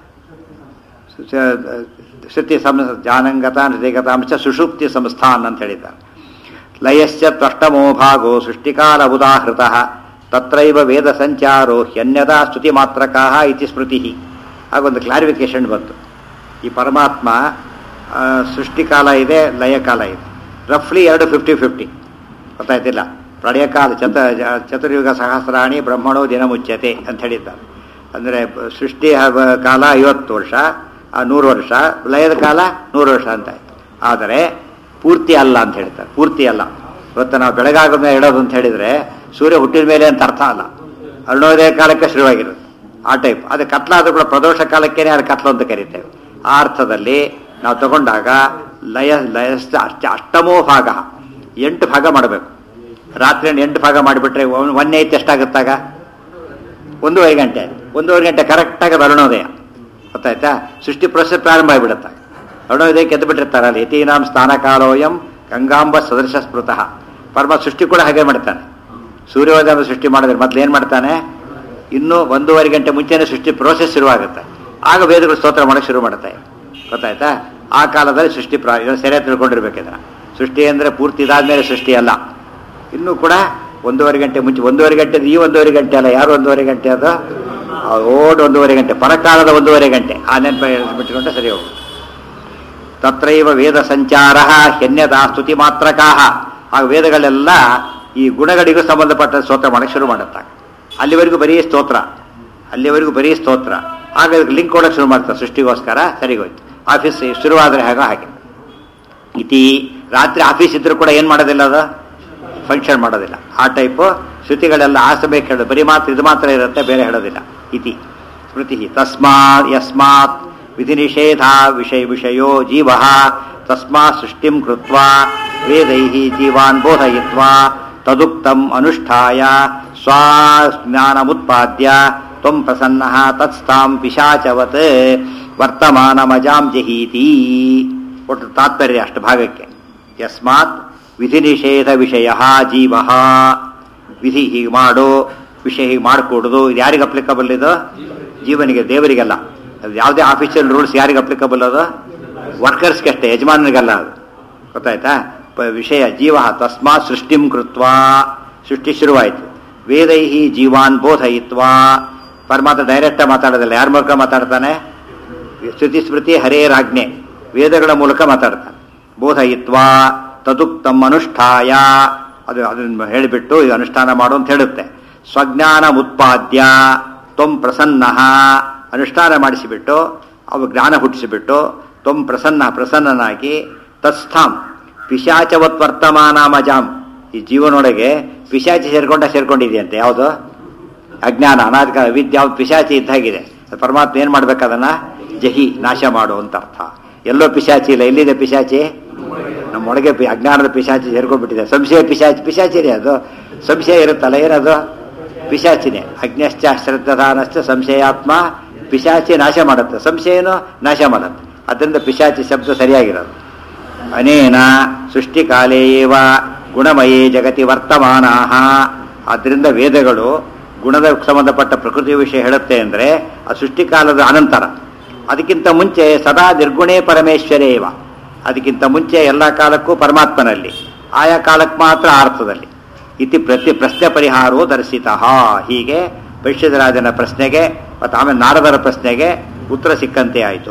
ಶ್ರುತಿ ಸಂ ಧ್ಯಾನಂಗತಾನ್ ಶ್ರುತಿಗತಾಂಶ್ಚ ಸುಷುಪ್ತಿ ಸಂಸ್ಥಾನ್ ಅಂತ ಹೇಳಿದ್ದಾರೆ ಲಯಶ್ಚ ತ್ವಷ್ಟಮೋ ಭಾಗೋ ಸೃಷ್ಟಿಕಾಲ ಉದಾಹೃತ ತತ್ರೈವ ವೇದ ಸಂಚಾರೋ ಹ್ಯನ್ಯದಾ ಸ್ತುತಿ ಮಾತ್ರಕಾ ಇತಿ ಸ್ಮೃತಿ ಹಾಗೊಂದು ಕ್ಲಾರಿಫಿಕೇಶನ್ ಬಂತು ಈ ಪರಮಾತ್ಮ ಆ, ಸೃಷ್ಟಿಕಾಲ ಇದೆ ಲಯಕಾಲ ಇದೆ ರಫ್ಲಿ ಎರಡು ಫಿಫ್ಟಿ ಫಿಫ್ಟಿ ಗೊತ್ತಾಯ್ತಿಲ್ಲ ಪ್ರಳಯಕಾಲ ಚತ ಜ- ಚತುರ್ಯುಗ ಸಹಸ್ರಾಣಿ ಬ್ರಹ್ಮಣೋ ದಿನ ಮುಚ್ಚತೆ ಅಂತ ಹೇಳಿದ್ದಾರೆ ಅಂದರೆ ಸೃಷ್ಟಿ ಹ- ಕಾಲ ಐವತ್ತು ವರ್ಷ ಆ ನೂರು ವರ್ಷ ಲಯದ ಕಾಲ ನೂರು ವರ್ಷ ಅಂತ ಆಯ್ತು ಆದರೆ ಪೂರ್ತಿ ಅಲ್ಲ ಅಂತ ಹೇಳ್ತಾರೆ ಪೂರ್ತಿ ಅಲ್ಲ ಇವತ್ತು ನಾವು ಬೆಳಗಾಗ ಮೇಲೆ ಇಡೋದು ಅಂತ ಹೇಳಿದ್ರೆ ಸೂರ್ಯ ಹುಟ್ಟಿದ ಮೇಲೆ ಅಂತ ಅರ್ಥ ಅಲ್ಲ ಅರುಣೋದಯ ಕಾಲಕ್ಕೆ ಶುರುವಾಗಿರುತ್ತೆ ಆ ಟೈಪ್ ಅದು ಕತ್ಲಾದ್ರೂ ಕೂಡ ಪ್ರದೋಷ ಕಾಲಕ್ಕೇನೆ ಅದು ಕತ್ಲು ಅಂತ ಕರಿತೇವೆ ಆ ಅರ್ಥದಲ್ಲಿ ನಾವು ತಗೊಂಡಾಗ ಲಯ ಲಯ ಅಷ್ಟಮೋ ಭಾಗ ಎಂಟು ಭಾಗ ಮಾಡಬೇಕು ರಾತ್ರಿ ಎಂಟು ಭಾಗ ಮಾಡಿಬಿಟ್ರೆ ಒನ್ ಏತ್ ಎಷ್ಟಾಗುತ್ತಾಗ ಒಂದೂವರೆ ಗಂಟೆ ಒಂದೂವರೆ ಗಂಟೆ ಕರೆಕ್ಟಾಗಿ ಅದು ಅರುಣೋದಯ ಗೊತ್ತಾಯ್ತಾ ಸೃಷ್ಟಿ ಪ್ರೊಸೆಸ್ ಪ್ರಾರಂಭ ಆಗಿಬಿಡುತ್ತೆ ಅರುಣೋದಯಕ್ಕೆ ಎದ್ದು ಬಿಟ್ಟಿರ್ತಾರಲ್ಲ ಯತೀನಾಂ ಸ್ಥಾನಕಾಲೋಯಂ ಗಂಗಾಂಬ ಸದೃಶ ಸ್ಮೃತಃ ಪರಮ ಸೃಷ್ಟಿ ಕೂಡ ಹಾಗೆ ಮಾಡ್ತಾನೆ ಸೂರ್ಯೋದಯ ಸೃಷ್ಟಿ ಮಾಡಿದ್ರೆ ಮೊದಲು ಏನು ಮಾಡ್ತಾನೆ ಇನ್ನೂ ಒಂದೂವರೆ ಗಂಟೆ ಮುಂಚೆನೇ ಸೃಷ್ಟಿ ಪ್ರೋಸೆಸ್ ಶುರುವಾಗುತ್ತೆ ಆಗ ವೇದಗಳು ಸ್ತೋತ್ರ ಮಾಡೋಕ್ಕೆ ಶುರು ಮಾಡುತ್ತೆ ಗೊತ್ತಾಯ್ತಾ ಆ ಕಾಲದಲ್ಲಿ ಸೃಷ್ಟಿ ಪ್ರಾ ಇದನ್ನ ಸರಿಯಾಗಿ ತಿಳ್ಕೊಂಡಿರ್ಬೇಕಿದ್ರೆ ಸೃಷ್ಟಿ ಅಂದರೆ ಪೂರ್ತಿ ಇದಾದ್ಮೇಲೆ ಸೃಷ್ಟಿ ಅಲ್ಲ ಇನ್ನೂ ಕೂಡ ಒಂದೂವರೆ ಗಂಟೆ ಮುಂಚೆ ಒಂದೂವರೆ ಗಂಟೆ ಈ ಒಂದೂವರೆ ಗಂಟೆ ಅಲ್ಲ ಯಾರು ಒಂದೂವರೆ ಗಂಟೆ ಅದು ಆ ಓಡ್ ಒಂದೂವರೆ ಗಂಟೆ ಪರಕಾಲದ ಒಂದೂವರೆ ಗಂಟೆ ಆ ನೆನಪ ಬಿಟ್ಟುಕೊಂಡ್ರೆ ಸರಿ ಹೋಗುತ್ತೆ ತತ್ರೈವ ವೇದ ಸಂಚಾರ ಹೆನ್ಯದ ಸ್ತುತಿ ಮಾತ್ರಕಾಹ ಆ ವೇದಗಳೆಲ್ಲ ಈ ಗುಣಗಳಿಗೂ ಸಂಬಂಧಪಟ್ಟ ಸ್ತೋತ್ರ ಮಾಡಕ್ಕೆ ಶುರು ಮಾಡುತ್ತೆ ಅಲ್ಲಿವರೆಗೂ ಬರೀ ಸ್ತೋತ್ರ ಅಲ್ಲಿವರೆಗೂ ಬರೀ ಸ್ತೋತ್ರ ಆಗ ಇದಕ್ಕೆ ಲಿಂಕ್ ಕೊಡೋಕೆ ಶುರು ಮಾಡ್ತಾರೆ ಸೃಷ್ಟಿಗೋಸ್ಕರ ಸರಿಗೋಯ್ತು ಆಫೀಸ್ ಶುರುವಾದರೆ ಹೇಗೋ ಹಾಗೆ ಇತಿ ರಾತ್ರಿ ಆಫೀಸ್ ಇದ್ರೂ ಕೂಡ ಏನು ಮಾಡೋದಿಲ್ಲ ಅದು ಫಂಕ್ಷನ್ ಮಾಡೋದಿಲ್ಲ ಆ ಟೈಪು ಶ್ರುತಿಗಳೆಲ್ಲ ಆ ಸಮಯಕ್ಕೆ ಹೇಳೋದು ಬರೀ ಮಾತ್ರ ಇದು ಮಾತ್ರ ಇರುತ್ತೆ ಬೇರೆ ಹೇಳೋದಿಲ್ಲ ಇತಿ ಸ್ಮೃತಿ ತಸ್ಮಾತ್ ಯಸ್ಮಾತ್ ವಿಧಿ ನಿಷೇಧ ವಿಷಯ ವಿಷಯೋ ಜೀವ ತಸ್ಮಾತ್ ಸೃಷ್ಟಿಂ ಕೃತ್ವ ವೇದೈ ಜೀವಾನ್ ಬೋಧಯಿತ್ವಾ ತದುಕ್ತಂ ಅನುಷ್ಠಾಯ ಸ್ವಜ್ಞಾನಮುತ್ಪಾದ್ಯ ತ್ವಂ ಪ್ರಸನ್ನ ತತ್ಸ್ಥಾಂ ಪಿಶಾಚವತ್ ವರ್ತಮಾನಮಜಾಂ ಜಹೀತಿ ಒಟ್ಟು ತಾತ್ಪರ್ಯ ಅಷ್ಟು ಭಾಗಕ್ಕೆ ಯಸ್ಮಾತ್ ವಿಧಿ ನಿಷೇಧ ವಿಷಯ ಜೀವ ವಿಧಿ ಹೀಗೆ ಮಾಡು ವಿಷಯ ಹೀಗೆ ಮಾಡಿಕೊಡುದು ಇದು ಯಾರಿಗೆ ಅಪ್ಲಿಕಬಲ್ ಇದು ಜೀವನಿಗೆ ದೇವರಿಗೆಲ್ಲ ಅದು ಯಾವುದೇ ಆಫೀಷಿಯಲ್ ರೂಲ್ಸ್ ಯಾರಿಗೆ ಅಪ್ಲಿಕಬಲ್ ಅದು ವರ್ಕರ್ಸ್ಗೆ ಅಷ್ಟೇ ಯಜಮಾನರಿಗಲ್ಲ ಅದು ಗೊತ್ತಾಯ್ತಾ ಪ- ವಿಷಯ ಜೀವ ತಸ್ಮಾತ್ ಸೃಷ್ಟಿಂ ಕೃತ್ವ ಸೃಷ್ಟಿ ಶುರುವಾಯಿತು ವೇದೈ ಜೀವಾನ್ ಬೋಧಯಿತ್ವಾ ಪರಮಾತ್ಮ ಡೈರೆಕ್ಟ್ ಮಾತಾಡೋದಿಲ್ಲ ಯಾರ ಮೂಲಕ ಮಾತಾಡ್ತಾನೆ ಶ್ರುತಿ ಸ್ಮೃತಿ ಹರೇರಾಜ್ಞೆ ವೇದಗಳ ಮೂಲಕ ಮಾತಾಡ್ತಾನೆ ಬೋಧಯಿತ್ವಾ ತದುಕ್ತಂ ಅನುಷ್ಠಾಯ ಅದು ಅದನ್ನು ಹೇಳಿಬಿಟ್ಟು ಇದು ಅನುಷ್ಠಾನ ಮಾಡು ಅಂತ ಹೇಳುತ್ತೆ ಸ್ವಜ್ಞಾನ ಉತ್ಪಾದ್ಯ ತ್ವಂ ಪ್ರಸನ್ನ ಅನುಷ್ಠಾನ ಮಾಡಿಸಿಬಿಟ್ಟು ಅವು ಜ್ಞಾನ ಹುಟ್ಟಿಸಿಬಿಟ್ಟು ತ್ವಂ ಪ್ರಸನ್ನ ಪ್ರಸನ್ನನಾಗಿ ತತ್ಸ್ಥಾಂ ಪಿಶಾಚವತ್ ವರ್ತಮಾನ ಮಜಾಂ ಈ ಜೀವನೊಳಗೆ ಪಿಶಾಚಿ ಸೇರ್ಕೊಂಡ ಸೇರ್ಕೊಂಡಿದೆಯಂತೆ ಯಾವುದು ಅಜ್ಞಾನ ಅನಾಧಿಕ ವಿದ್ಯೆ ಯಾವ್ದು ಪಿಶಾಚಿ ಇದ್ದಾಗಿದೆ ಪರಮಾತ್ಮ ಏನ್ ಮಾಡ್ಬೇಕು ಅದನ್ನ ಜಹಿ ನಾಶ ಮಾಡು ಅಂತ ಅರ್ಥ ಎಲ್ಲೋ ಪಿಶಾಚಿ ಇಲ್ಲ ಎಲ್ಲಿದೆ ಪಿಶಾಚಿ ನಮ್ಮೊಳಗೆ ಪಿ- ಅಜ್ಞಾನದ ಪಿಶಾಚಿ ಸೇರ್ಕೊಂಡ್ಬಿಟ್ಟಿದೆ ಸಂಶಯ ಪಿಶಾಚಿ ಪಿಶಾಚಿನೇ ಅದು ಸಂಶಯ ಇರುತ್ತಲ್ಲ ಏನದು ಪಿಶಾಚಿನೇ ಅಗ್ನಶ್ಚ ಶ್ರದ್ಧಾನಶ್ಚ ಸಂಶಯಾತ್ಮ ಪಿಶಾಚಿ ನಾಶ ಮಾಡುತ್ತೆ ಸಂಶಯನು ನಾಶ ಮಾಡುತ್ತೆ ಅದರಿಂದ ಪಿಶಾಚಿ ಶಬ್ದ ಸರಿಯಾಗಿರೋದು ಅನೇನ ಸೃಷ್ಟಿಕಾಲೇ ಏವ ಗುಣಮಯೇ ಜಗತಿ ವರ್ತಮಾನ ಆದ್ದರಿಂದ ವೇದಗಳು ಗುಣದ ಸಂಬಂಧಪಟ್ಟ ಪ್ರಕೃತಿ ವಿಷಯ ಹೇಳುತ್ತೆ ಅಂದರೆ ಆ ಸೃಷ್ಟಿಕಾಲದ ಅನಂತರ ಅದಕ್ಕಿಂತ ಮುಂಚೆ ಸದಾ ನಿರ್ಗುಣೇ ಪರಮೇಶ್ವರೇ ಇವ ಅದಕ್ಕಿಂತ ಮುಂಚೆ ಎಲ್ಲ ಕಾಲಕ್ಕೂ ಪರಮಾತ್ಮನಲ್ಲಿ ಆಯಾ ಕಾಲಕ್ಕೆ ಮಾತ್ರ ಅರ್ಥದಲ್ಲಿ ಇತಿ ಪ್ರತಿ ಪ್ರಶ್ನೆ ಪರಿಹಾರವೂ ದರ್ಶಿತ ಹೀಗೆ ಪರಿಷದರಾಜನ ಪ್ರಶ್ನೆಗೆ ಮತ್ತು ಆಮೇಲೆ ನಾರದರ ಪ್ರಶ್ನೆಗೆ ಉತ್ತರ ಸಿಕ್ಕಂತೆ ಆಯಿತು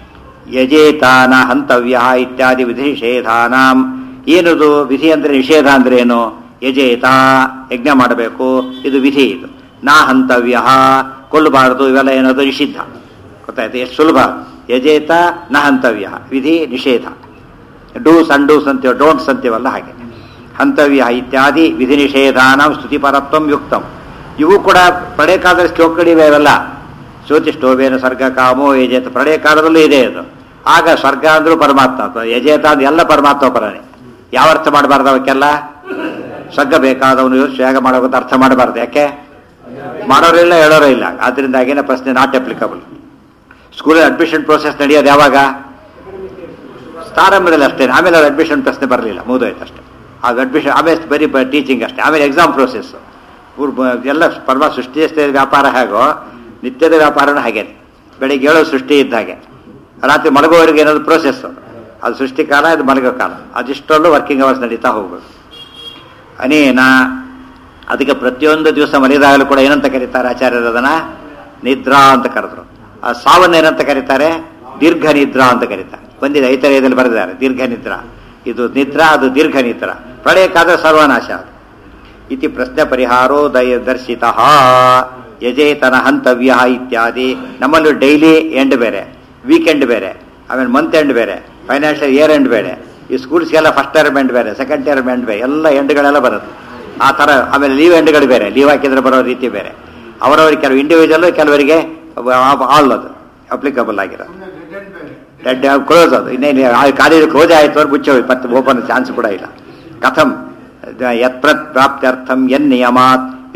ಯಜೇತಾನ ಹಂತವ್ಯ ಇತ್ಯಾದಿ ವಿಧಿ ನಿಷೇಧಾನಾಂ ಏನದು ವಿಧಿ ಅಂದ್ರೆ ನಿಷೇಧ ಅಂದ್ರೆ ಏನು ಯಜೇತ ಯಜ್ಞ ಮಾಡಬೇಕು ಇದು ವಿಧಿ ಇದು ನಾ ಹಂತವ್ಯ ಕೊಲ್ಲಬಾರದು ಇವೆಲ್ಲ ಏನದು ನಿಷಿದ್ಧ ಗೊತ್ತಾಯ್ತು ಎಷ್ಟು ಸುಲಭ ಯಜೇತ ನ ಹಂತವ್ಯ ವಿಧಿ ನಿಷೇಧ ಡೂಸ್ ಅಂಡೂಸ್ ಅಂತೀವ ಡೋಂಟ್ಸ್ ಅಂತೀವಲ್ಲ ಹಾಗೆ ಹಂತವ್ಯ ಇತ್ಯಾದಿ ವಿಧಿ ನಿಷೇಧಾನಾಂ ಸ್ತುತಿಪರತ್ವಂ ಯುಕ್ತಂ ಇವು ಕೂಡ ಪ್ರಳಯ ಕಾಲದಲ್ಲಿ ಶ್ಲೋಕಗಳಿವೆ ಅವೆಲ್ಲ ಜ್ಯೋತಿಷ್ಠೋಬೇನ ಸ್ವರ್ಗ ಕಾಮೋ ಯಜೇತ ಪ್ರಳಯ ಕಾಲದಲ್ಲೂ ಇದೆ ಅದು ಆಗ ಸ್ವರ್ಗ ಅಂದ್ರೂ ಪರಮಾತ್ಮ ಅಥವಾ ಯಜೇತ ಅಂದ್ರೆ ಎಲ್ಲ ಪರಮಾತ್ಮ ಪರನೇ ಯಾವ ಅರ್ಥ ಮಾಡಬಾರ್ದು ಅವಕ್ಕೆಲ್ಲ ಸ್ವರ್ಗ ಬೇಕಾದವನು ತ್ಯಾಗ ಮಾಡೋದಂತ ಅರ್ಥ ಮಾಡಬಾರ್ದು ಯಾಕೆ ಮಾಡೋರು ಇಲ್ಲ ಹೇಳೋರು ಇಲ್ಲ ಆದ್ರಿಂದಾಗೇನೆ ಪ್ರಶ್ನೆ ನಾಟ್ ಅಪ್ಲಿಕಬಲ್ ಸ್ಕೂಲಲ್ಲಿ ಅಡ್ಮಿಷನ್ ಪ್ರೋಸೆಸ್ ನಡೆಯೋದು ಯಾವಾಗ ಪ್ರಾರಂಭದಲ್ಲಿ ಅಷ್ಟೇ ಆಮೇಲೆ ಅವ್ರ ಅಡ್ಮಿಷನ್ ಪ್ರಶ್ನೆ ಬರಲಿಲ್ಲ ಮುಗಿದೋಯ್ತು ಅಷ್ಟೇ ಆಗ ಅಡ್ಮಿಷನ್ ಆಮೇಲೆ ಬರೀ ಟೀಚಿಂಗ್ ಅಷ್ಟೇ ಆಮೇಲೆ ಎಕ್ಸಾಮ್ ಪ್ರೋಸೆಸ್ ಎಲ್ಲ ಪರಮ ಸೃಷ್ಟಿ ವ್ಯಾಪಾರ ಹೇಗೋ ನಿತ್ಯದ ವ್ಯಾಪಾರನೂ ಹಾಗೆ ಬೆಳಿಗ್ಗೆ ಏಳೋ ಸೃಷ್ಟಿ ಇದ್ದ ಹಾಗೆ ರಾತ್ರಿ ಮಲಗೋವರೆಗೆ ಏನಾದ್ರು ಪ್ರೋಸೆಸ್ ಅದು ಸೃಷ್ಟಿ ಕಾಲ ಇದು ಮಲಗೋ ಕಾಲ ಅದಿಷ್ಟರಲ್ಲೂ ವರ್ಕಿಂಗ್ ಅವರ್ಸ್ ನಡೀತಾ ಹೋಗ್ಬೇಕು ಅನೇನ ಅದಕ್ಕೆ ಪ್ರತಿಯೊಂದು ದಿವಸ ಮರೆಯದಾಗಲೂ ಕೂಡ ಏನಂತ ಕರೀತಾರೆ ಆಚಾರ್ಯರು ಅದನ್ನ ನಿದ್ರಾ ಅಂತ ಕರೆದ್ರು ಆ ಸಾವನ್ನ ಏನಂತ ಕರೀತಾರೆ ದೀರ್ಘ ನಿದ್ರಾ ಅಂತ ಕರೀತಾರೆ ಬಂದಿದೆ ಐತರೇಯದಲ್ಲಿ ಬರೆದಿದ್ದಾರೆ ದೀರ್ಘ ನಿದ್ರಾ ಇದು ನಿದ್ರಾ ಅದು ದೀರ್ಘ ನಿದ್ರಾ ಪ್ರಳಯಕ್ಕಾದ್ರೆ ಸರ್ವನಾಶ ಅದು ಇತಿ ಪ್ರಶ್ನೆ ಪರಿಹಾರೋ ದಯ ದರ್ಶಿತ ಯಜೇತನ ಹಂತವ್ಯ ಇತ್ಯಾದಿ ನಮ್ಮಲ್ಲೂ ಡೈಲಿ ಎಂಡ್ ಬೇರೆ ವೀಕೆಂಡ್ ಬೇರೆ ಆಮೇಲೆ ಮಂತ್ ಎಂಡ್ ಬೇರೆ ಫೈನಾನ್ಷಿಯಲ್ ಇಯರ್ ಎಂಡ್ ಬೇರೆ ಈ ಸ್ಕೂಲ್ಸ್ಗೆಲ್ಲ ಫಸ್ಟ್ ಟರ್ಮ್ ಎಂಡ್ ಬೇರೆ ಸೆಕೆಂಡ್ ಟರ್ಮ್ ಎಂಡ್ ಬೇರೆ ಎಲ್ಲ ಎಂಡ್ಗಳೆಲ್ಲ ಬರುತ್ತೆ ಆ ಥರ ಆಮೇಲೆ ಲೀವ್ ಎಂಡ್ಗಳು ಬೇರೆ ಲೀವ್ ಹಾಕಿದ್ರೆ ಬರೋ ರೀತಿ ಬೇರೆ ಅವರವರಿಗೆ ಕೆಲವು ಇಂಡಿವಿಜುವಲ್ ಕೆಲವರಿಗೆ ಆಲ್ ಅದು ಅಪ್ಲಿಕಬಲ್ ಆಗಿರೋದು ಡೆಡ್ ಕ್ಲೋಸ್ ಅದು ಇನ್ನೇನು ಕಾಲೇಜ್ ಕ್ಲೋಸ್ ಆಯಿತು ಅವ್ರು ಮುಚ್ಚೋಗಿ ಮತ್ತೆ ಓಪನ್ ಚಾನ್ಸ್ ಕೂಡ ಇಲ್ಲ ಕಥಂ ಯತ್ಪ್ರತ್ ಪ್ರಾಪ್ತ್ಯರ್ಥಂ ಎನ್ ನಿಯಮಾತ್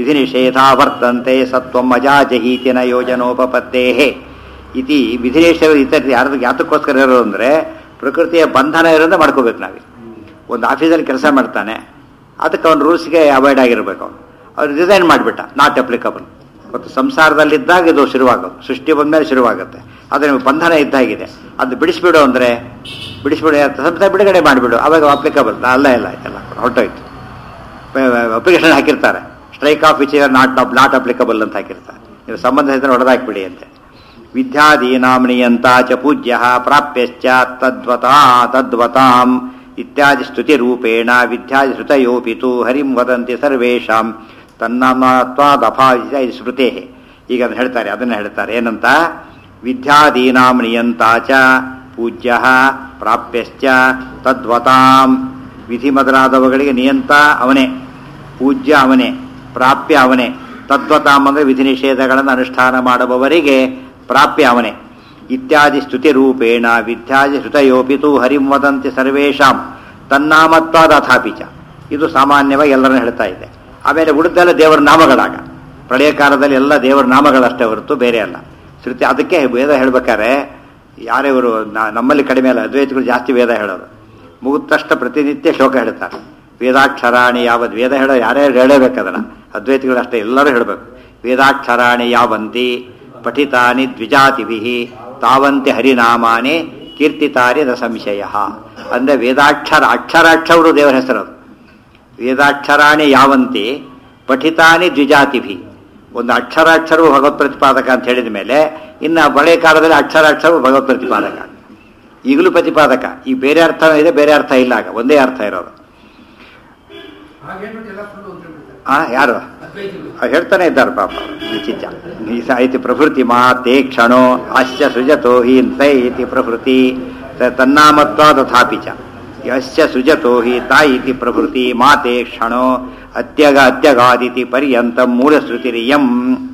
ವಿಧಿ ನಿಷೇಧ ವರ್ತಂತೆ ಸತ್ವಂ ಅಜಾಜಹೀತಿನ ಯೋಜನೋಪಪತ್ತೇ ಇತಿ ವಿಧಿ ನಿಷೇಧ ಇತರ ಯಾರ್ದು ಯಾತಕ್ಕೋಸ್ಕರ ಇರೋದು ಅಂದರೆ ಪ್ರಕೃತಿಯ ಬಂಧನ ಇರೋದ್ರೆ ಮಾಡ್ಕೋಬೇಕು ನಾವೇ ಒಂದು ಆಫೀಸಲ್ಲಿ ಕೆಲಸ ಮಾಡ್ತಾನೆ ಅದಕ್ಕೆ ಅವ್ನ ರೂಲ್ಸ್ಗೆ ಅವಾಯ್ಡ್ ಆಗಿರ್ಬೇಕು ಅವನು ಅವ್ರು ರಿಸೈನ್ ಮಾಡಿಬಿಟ್ಟ ನಾಟ್ ಅಪ್ಲಿಕಬಲ್ ಮತ್ತು ಸಂಸಾರದಲ್ಲಿದ್ದಾಗ ಇದು ಶುರುವಾಗೋದು ಸೃಷ್ಟಿ ಬಂದಮೇಲೆ ಶುರುವಾಗುತ್ತೆ ಆದರೆ ನಿಮಗೆ ಬಂಧನ ಇದ್ದಾಗಿದೆ ಅದು ಬಿಡಿಸ್ಬಿಡು ಅಂದರೆ ಬಿಡಿಸ್ಬಿಡು ಸಂಸ್ಥೆ ಬಿಡುಗಡೆ ಮಾಡಿಬಿಡು ಅವಾಗ ಅಪ್ಲಿಕಬಲ್ ಅಲ್ಲ ಇಲ್ಲ ಎಲ್ಲ ಹೊರಟೋಯ್ತು ಅಪ್ಲಿಕೇಶನ್ ಹಾಕಿರ್ತಾರೆ strike off which is not not applicable ಅಂತ ಹಾಕಿರ್ತಾರೆ ನೀವು ಸಂಬಂಧ ಇದ್ದರೆ ಹೊಡೆದಾಕ್ಬಿಡಿ ಅಂತ ವಿದ್ಯಾದೀನಾಮ್ನಿಯಂತ ಚ ಪೂಜ್ಯ ಪ್ರಾಪ್ಯಶ್ಚ ತದ್ವತಾ ತದ್ವತಾಂ ಇತ್ಯಾದಿ ಸ್ತುತಿ ರೂಪೇಣ ವಿದ್ಯಾದಿ ಶ್ರುತಯೋಪಿತು ಹರಿಂ ವದಂತಿ ಸರ್ವೇಷಾಂ ತನ್ನಮತ್ವಾದಭಾವಿತ ಇದು ಸ್ಮೃತೆ ಈಗ ಅದನ್ನು ಹೇಳ್ತಾರೆ ಅದನ್ನು ಹೇಳ್ತಾರೆ ಏನಂತ ವಿದ್ಯಾದೀನಾಂ ನಿಯಂತ ಚ ಪೂಜ್ಯ ಪ್ರಾಪ್ಯಶ್ಚ ತದ್ವತಾಂ ವಿಧಿ ಮೊದಲಾದವುಗಳಿಗೆ ನಿಯಂತ ಅವನೇ ಪೂಜ್ಯ ಅವನೇ ಪ್ರಾಪ್ಯ ಅವನೇ ತದ್ವತಾಂ ಅಂದರೆ ವಿಧಿ ನಿಷೇಧಗಳನ್ನು ಅನುಷ್ಠಾನ ಮಾಡುವವರಿಗೆ ಪ್ರಾಪ್ಯ ಅವನೇ ಇತ್ಯಾದಿ ಸ್ತುತಿ ರೂಪೇಣ ವಿದ್ಯಾದಿ ಶ್ರುತಯೋಪಿತು ಹರಿಂ ವದಂತಿ ಸರ್ವೇಷಾಂ ತನ್ನಾಮತ್ವಾದ ಅಥಾಪಿ ಚ ಇದು ಸಾಮಾನ್ಯವಾಗಿ ಎಲ್ಲರನ್ನು ಹೇಳ್ತಾ ಇದೆ ಆಮೇಲೆ ಉಳಿದೆಲ್ಲ ದೇವರ ನಾಮಗಳಾಗ ಪ್ರಳಯ ಕಾಲದಲ್ಲಿ ಎಲ್ಲ ದೇವರ ನಾಮಗಳಷ್ಟೇ ಹೊರತು ಬೇರೆ ಅಲ್ಲ ಶ್ರುತಿ ಅದಕ್ಕೆ ವೇದ ಹೇಳ್ಬೇಕಾದ್ರೆ ಯಾರಿವರು ನಮ್ಮಲ್ಲಿ ಕಡಿಮೆ ಅಲ್ಲ ಅದ್ವೈತಗಳು ಜಾಸ್ತಿ ವೇದ ಹೇಳೋರು ಮುಗಿದ ತಕ್ಷಣ ಪ್ರತಿನಿತ್ಯ ಶ್ಲೋಕ ಹೇಳ್ತಾರೆ ವೇದಾಕ್ಷರಾಣಿ ಯಾವದ್ ವೇದ ಹೇಳೋ ಯಾರ್ಯಾರು ಹೇಳಬೇಕು ಅದನ್ನ ಅದ್ವೈತಿಗಳು ಅಷ್ಟೇ ಎಲ್ಲರೂ ಹೇಳಬೇಕು ವೇದಾಕ್ಷರಾಣಿ ಯಾವಂತಿ ಪಠಿತಾನಿ ದ್ವಿಜಾತಿಭಿ ತಾವಂತೆ ಹರಿನಾಮಾನಿ ಕೀರ್ತಿತಾರಿ ನ ಸಂಶಯ ಅಂದರೆ ವೇದಾಕ್ಷರ ಅಕ್ಷರಾಕ್ಷವರು ದೇವರ ಹೆಸರು ವೇದಾಕ್ಷರಾಣಿ ಯಾವಂತಿ ಪಠಿತಾನಿ ದ್ವಿಜಾತಿಭಿ ಒಂದು ಅಕ್ಷರಾಕ್ಷರವು ಭಗವತ್ ಪ್ರತಿಪಾದಕ ಅಂತ ಹೇಳಿದ ಮೇಲೆ ಇನ್ನು ಬಳೆ ಕಾಲದಲ್ಲಿ ಅಕ್ಷರಾಕ್ಷರವು ಭಗವತ್ ಪ್ರತಿಪಾದಕ ಈಗಲೂ ಪ್ರತಿಪಾದಕ ಈ ಬೇರೆ ಅರ್ಥ ಇದೆ ಬೇರೆ ಅರ್ಥ ಇಲ್ಲ ಆಗ ಒಂದೇ ಅರ್ಥ ಇರೋದು ಆ ಯಾರು ಅವ್ರು ಹೇಳ್ತಾನೆ ಇದ್ದಾರೆ ಪಾಪ ವಿಚಿತ್ರ ಐತಿ ಪ್ರಭೃತಿ ಮಾತೆ ಕ್ಷಣೋ ಅಶ್ಯ ಸೃಜತೋ ಹಿ ತೈ ಇತಿ ಪ್ರಭೃತಿ ತನ್ನಾಮತ್ವ ತಥಾಪಿ ಚ ಯಶ್ಯ ಸೃಜತೋ ಹಿ ತಾಯಿ ಇತಿ ಪ್ರಭೃತಿ ಮಾತೆ ಕ್ಷಣೋ ಅತ್ಯಗ ಅತ್ಯಗಾದಿತಿ ಪರ್ಯಂತ ಮೂಲಶ್ರುತಿರಿಯಂ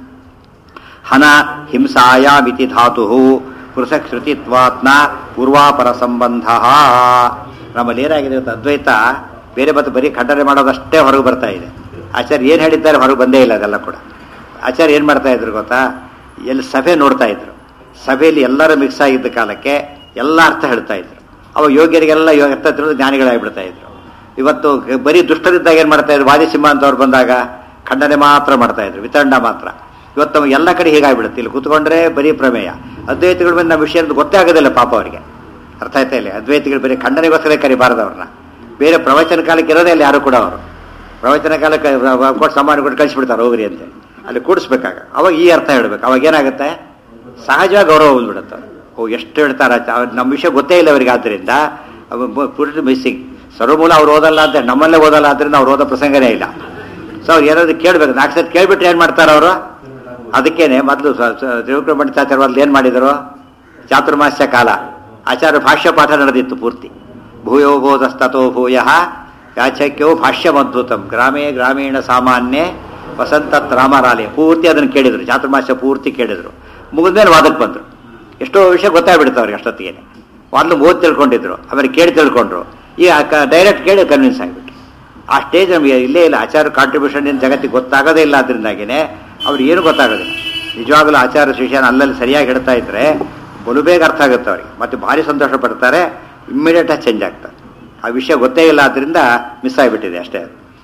ಹನ ಹಿಂಸಾಯಾಮಿತಿ ಧಾತು ಪೃಥಕ್ ಶ್ರುತಿತ್ವಾತ್ನ ಪೂರ್ವಾಪರ ಸಂಬಂಧ ನಮ್ಮಲ್ಲಿ ಏನಾಗಿದೆ ಇವತ್ತು ಅದ್ವೈತ ಬೇರೆ ಮತ್ತು ಬರೀ ಖಂಡನೆ ಮಾಡೋದಷ್ಟೇ ಹೊರಗೆ ಬರ್ತಾ ಇದೆ ಆಚಾರ್ಯ ಏನು ಹೇಳಿದ್ದಾರೆ ಹೊರಗೆ ಬಂದೇ ಇಲ್ಲ ಅದೆಲ್ಲ ಕೂಡ ಆಚಾರ್ಯ ಏನು ಮಾಡ್ತಾ ಇದ್ರು ಗೊತ್ತಾ ಎಲ್ಲಿ ಸಭೆ ನೋಡ್ತಾ ಇದ್ರು ಸಭೆಯಲ್ಲಿ ಎಲ್ಲರೂ ಮಿಕ್ಸ್ ಆಗಿದ್ದ ಕಾಲಕ್ಕೆ ಎಲ್ಲ ಅರ್ಥ ಹೇಳ್ತಾ ಇದ್ರು ಅವಾಗ ಯೋಗ್ಯರಿಗೆಲ್ಲ ಯೋಗ ಅರ್ಥ ತಿಳಿದು ಜ್ಞಾನಿಗಳಾಗಿಬಿಡ್ತಾ ಇದ್ರು ಇವತ್ತು ಬರೀ ದುಷ್ಟರಿದ್ದಾಗ ಏನು ಮಾಡ್ತಾ ಇದ್ರು ವಾದಿಸಿಂಹ ಅಂತವ್ರು ಬಂದಾಗ ಖಂಡನೆ ಮಾತ್ರ ಮಾಡ್ತಾ ಇದ್ರು ವಿತಂಡ ಮಾತ್ರ ಇವತ್ತು ನಮಗೆ ಎಲ್ಲ ಕಡೆ ಹೀಗಾಗ್ಬಿಡುತ್ತೆ ಇಲ್ಲಿ ಕೂತ್ಕೊಂಡ್ರೆ ಬರೀ ಪ್ರಮೇಯ ಅದ್ವೈತಿಗಳ ಮೇಲೆ ನಮ್ಮ ವಿಷಯ ಗೊತ್ತೇ ಆಗೋದಿಲ್ಲ ಪಾಪ ಅವರಿಗೆ ಅರ್ಥ ಆಯ್ತಾ ಇಲ್ಲ ಅದ್ವೈತಿಗಳು ಬರೀ ಖಂಡನೆಗೋಸ್ಕರ ಕರಿಬಾರ್ದು ಅವ್ರನ್ನ ಬೇರೆ ಪ್ರವಚನ ಕಾಲಕ್ಕೆ ಇರೋದೇ ಇಲ್ಲ ಯಾರು ಕೂಡ ಅವರು ಪ್ರವಚನ ಕಾಲಕ್ಕೆ ಕೊಟ್ಟು ಸಮಾನ ಕೊಟ್ಟು ಕಳಿಸ್ಬಿಡ್ತಾರೆ ಹೋಗ್ರಿ ಅಂತ ಅಲ್ಲಿ ಕೂಡಿಸ್ಬೇಕಾಗ ಅವಾಗ ಈ ಅರ್ಥ ಹೇಳ್ಬೇಕು ಅವಾಗ ಏನಾಗುತ್ತೆ ಸಹಜವಾಗಿ ಗೌರವ ಬಂದ್ಬಿಡುತ್ತೆ ಓ ಎಷ್ಟು ಹೇಳ್ತಾರ ನಮ್ಮ ವಿಷಯ ಗೊತ್ತೇ ಇಲ್ಲ ಅವರಿಗೆ ಆದ್ದರಿಂದ ಪೂರ್ತಿ ಮಿಸ್ಸಿಂಗ್ ಸರ್ವಮೂಲ ಅವ್ರು ಓದಲ್ಲ ಅಂತ ನಮ್ಮಲ್ಲೇ ಓದಲ್ಲ ಆದ್ರಿಂದ ಅವ್ರು ಓದೋ ಪ್ರಸಂಗನೇ ಇಲ್ಲ ಸೊ ಅವ್ರು ಏನಾದ್ರು ಕೇಳಬೇಕು ನಾಲ್ಕು ಸತಿ ಕೇಳ್ಬಿಟ್ರೆ ಏನು ಮಾಡ್ತಾರೆ ಅವರು ಅದಕ್ಕೇನೆ ಮೊದಲು ತ್ರಿವಿಕ್ರಮ ಪಂಡಿತಾಚಾರ್ಯ ಏನು ಮಾಡಿದರು ಚಾತುರ್ಮಾಸ್ಯ ಕಾಲ ಆಚಾರ್ಯ ಭಾಷ್ಯ ಪಾಠ ನಡೆದಿತ್ತು ಪೂರ್ತಿ ಭೂಯೋ ಬೋಧಸ್ತೋ ಭೂಯ ಯಾಚಕ್ಯೋ ಭಾಷ್ಯಮದ್ಭುತಂ ಗ್ರಾಮೇ ಗ್ರಾಮೀಣ ಸಾಮಾನ್ಯ ವಸಂತತ್ ರಾಮರಾಲೆ ಪೂರ್ತಿ ಅದನ್ನು ಕೇಳಿದರು ಚಾತುರ್ಮಾಸ್ಯ ಪೂರ್ತಿ ಕೇಳಿದರು ಮುಗಿದ್ಮೇಲೆ ವಾದಕ್ಕೆ ಬಂದರು ಎಷ್ಟೋ ವಿಷಯ ಗೊತ್ತಾಗ್ಬಿಡುತ್ತೆ ಅವ್ರಿಗೆ ಅಷ್ಟೊತ್ತಿಗೆ ಮೊದಲು ಓದಿ ತಿಳ್ಕೊಂಡಿದ್ರು ಆಮೇಲೆ ಕೇಳಿ ತಿಳ್ಕೊಂಡ್ರು ಈಗ ಡೈರೆಕ್ಟ್ ಕೇಳಿ ಕನ್ವಿನ್ಸ್ ಆಗಿಬಿಟ್ಟು ಆ ಸ್ಟೇಜ್ ನಮಗೆ ಇಲ್ಲೇ ಇಲ್ಲ ಆಚಾರ ಕಾಂಟ್ರಿಬ್ಯೂಷನ್ ಏನು ಜಗತ್ತಿಗೆ ಗೊತ್ತಾಗೋದೇ ಇಲ್ಲ ಅದರಿಂದಾಗಿನೇ ಅವ್ರು ಏನು ಗೊತ್ತಾಗೋದಿಲ್ಲ ನಿಜವಾಗಲೂ ಆಚಾರ ಶಿಷ್ಯನ ಅಲ್ಲಲ್ಲಿ ಸರಿಯಾಗಿ ಹೇಳ್ತಾ ಇದ್ರೆ ಬಲು ಬೇಗ ಅರ್ಥ ಆಗುತ್ತೆ ಅವ್ರಿಗೆ ಮತ್ತೆ ಭಾರಿ ಸಂತೋಷ ಪಡ್ತಾರೆ ಇಮ್ಮಿಡಿಯೇಟಾಗಿ ಚೇಂಜ್ ಆಗ್ತಾರೆ ಆ ವಿಷಯ ಗೊತ್ತೇ ಇಲ್ಲ ಆದ್ದರಿಂದ ಮಿಸ್ ಆಗಿಬಿಟ್ಟಿದೆ ಅಷ್ಟೇ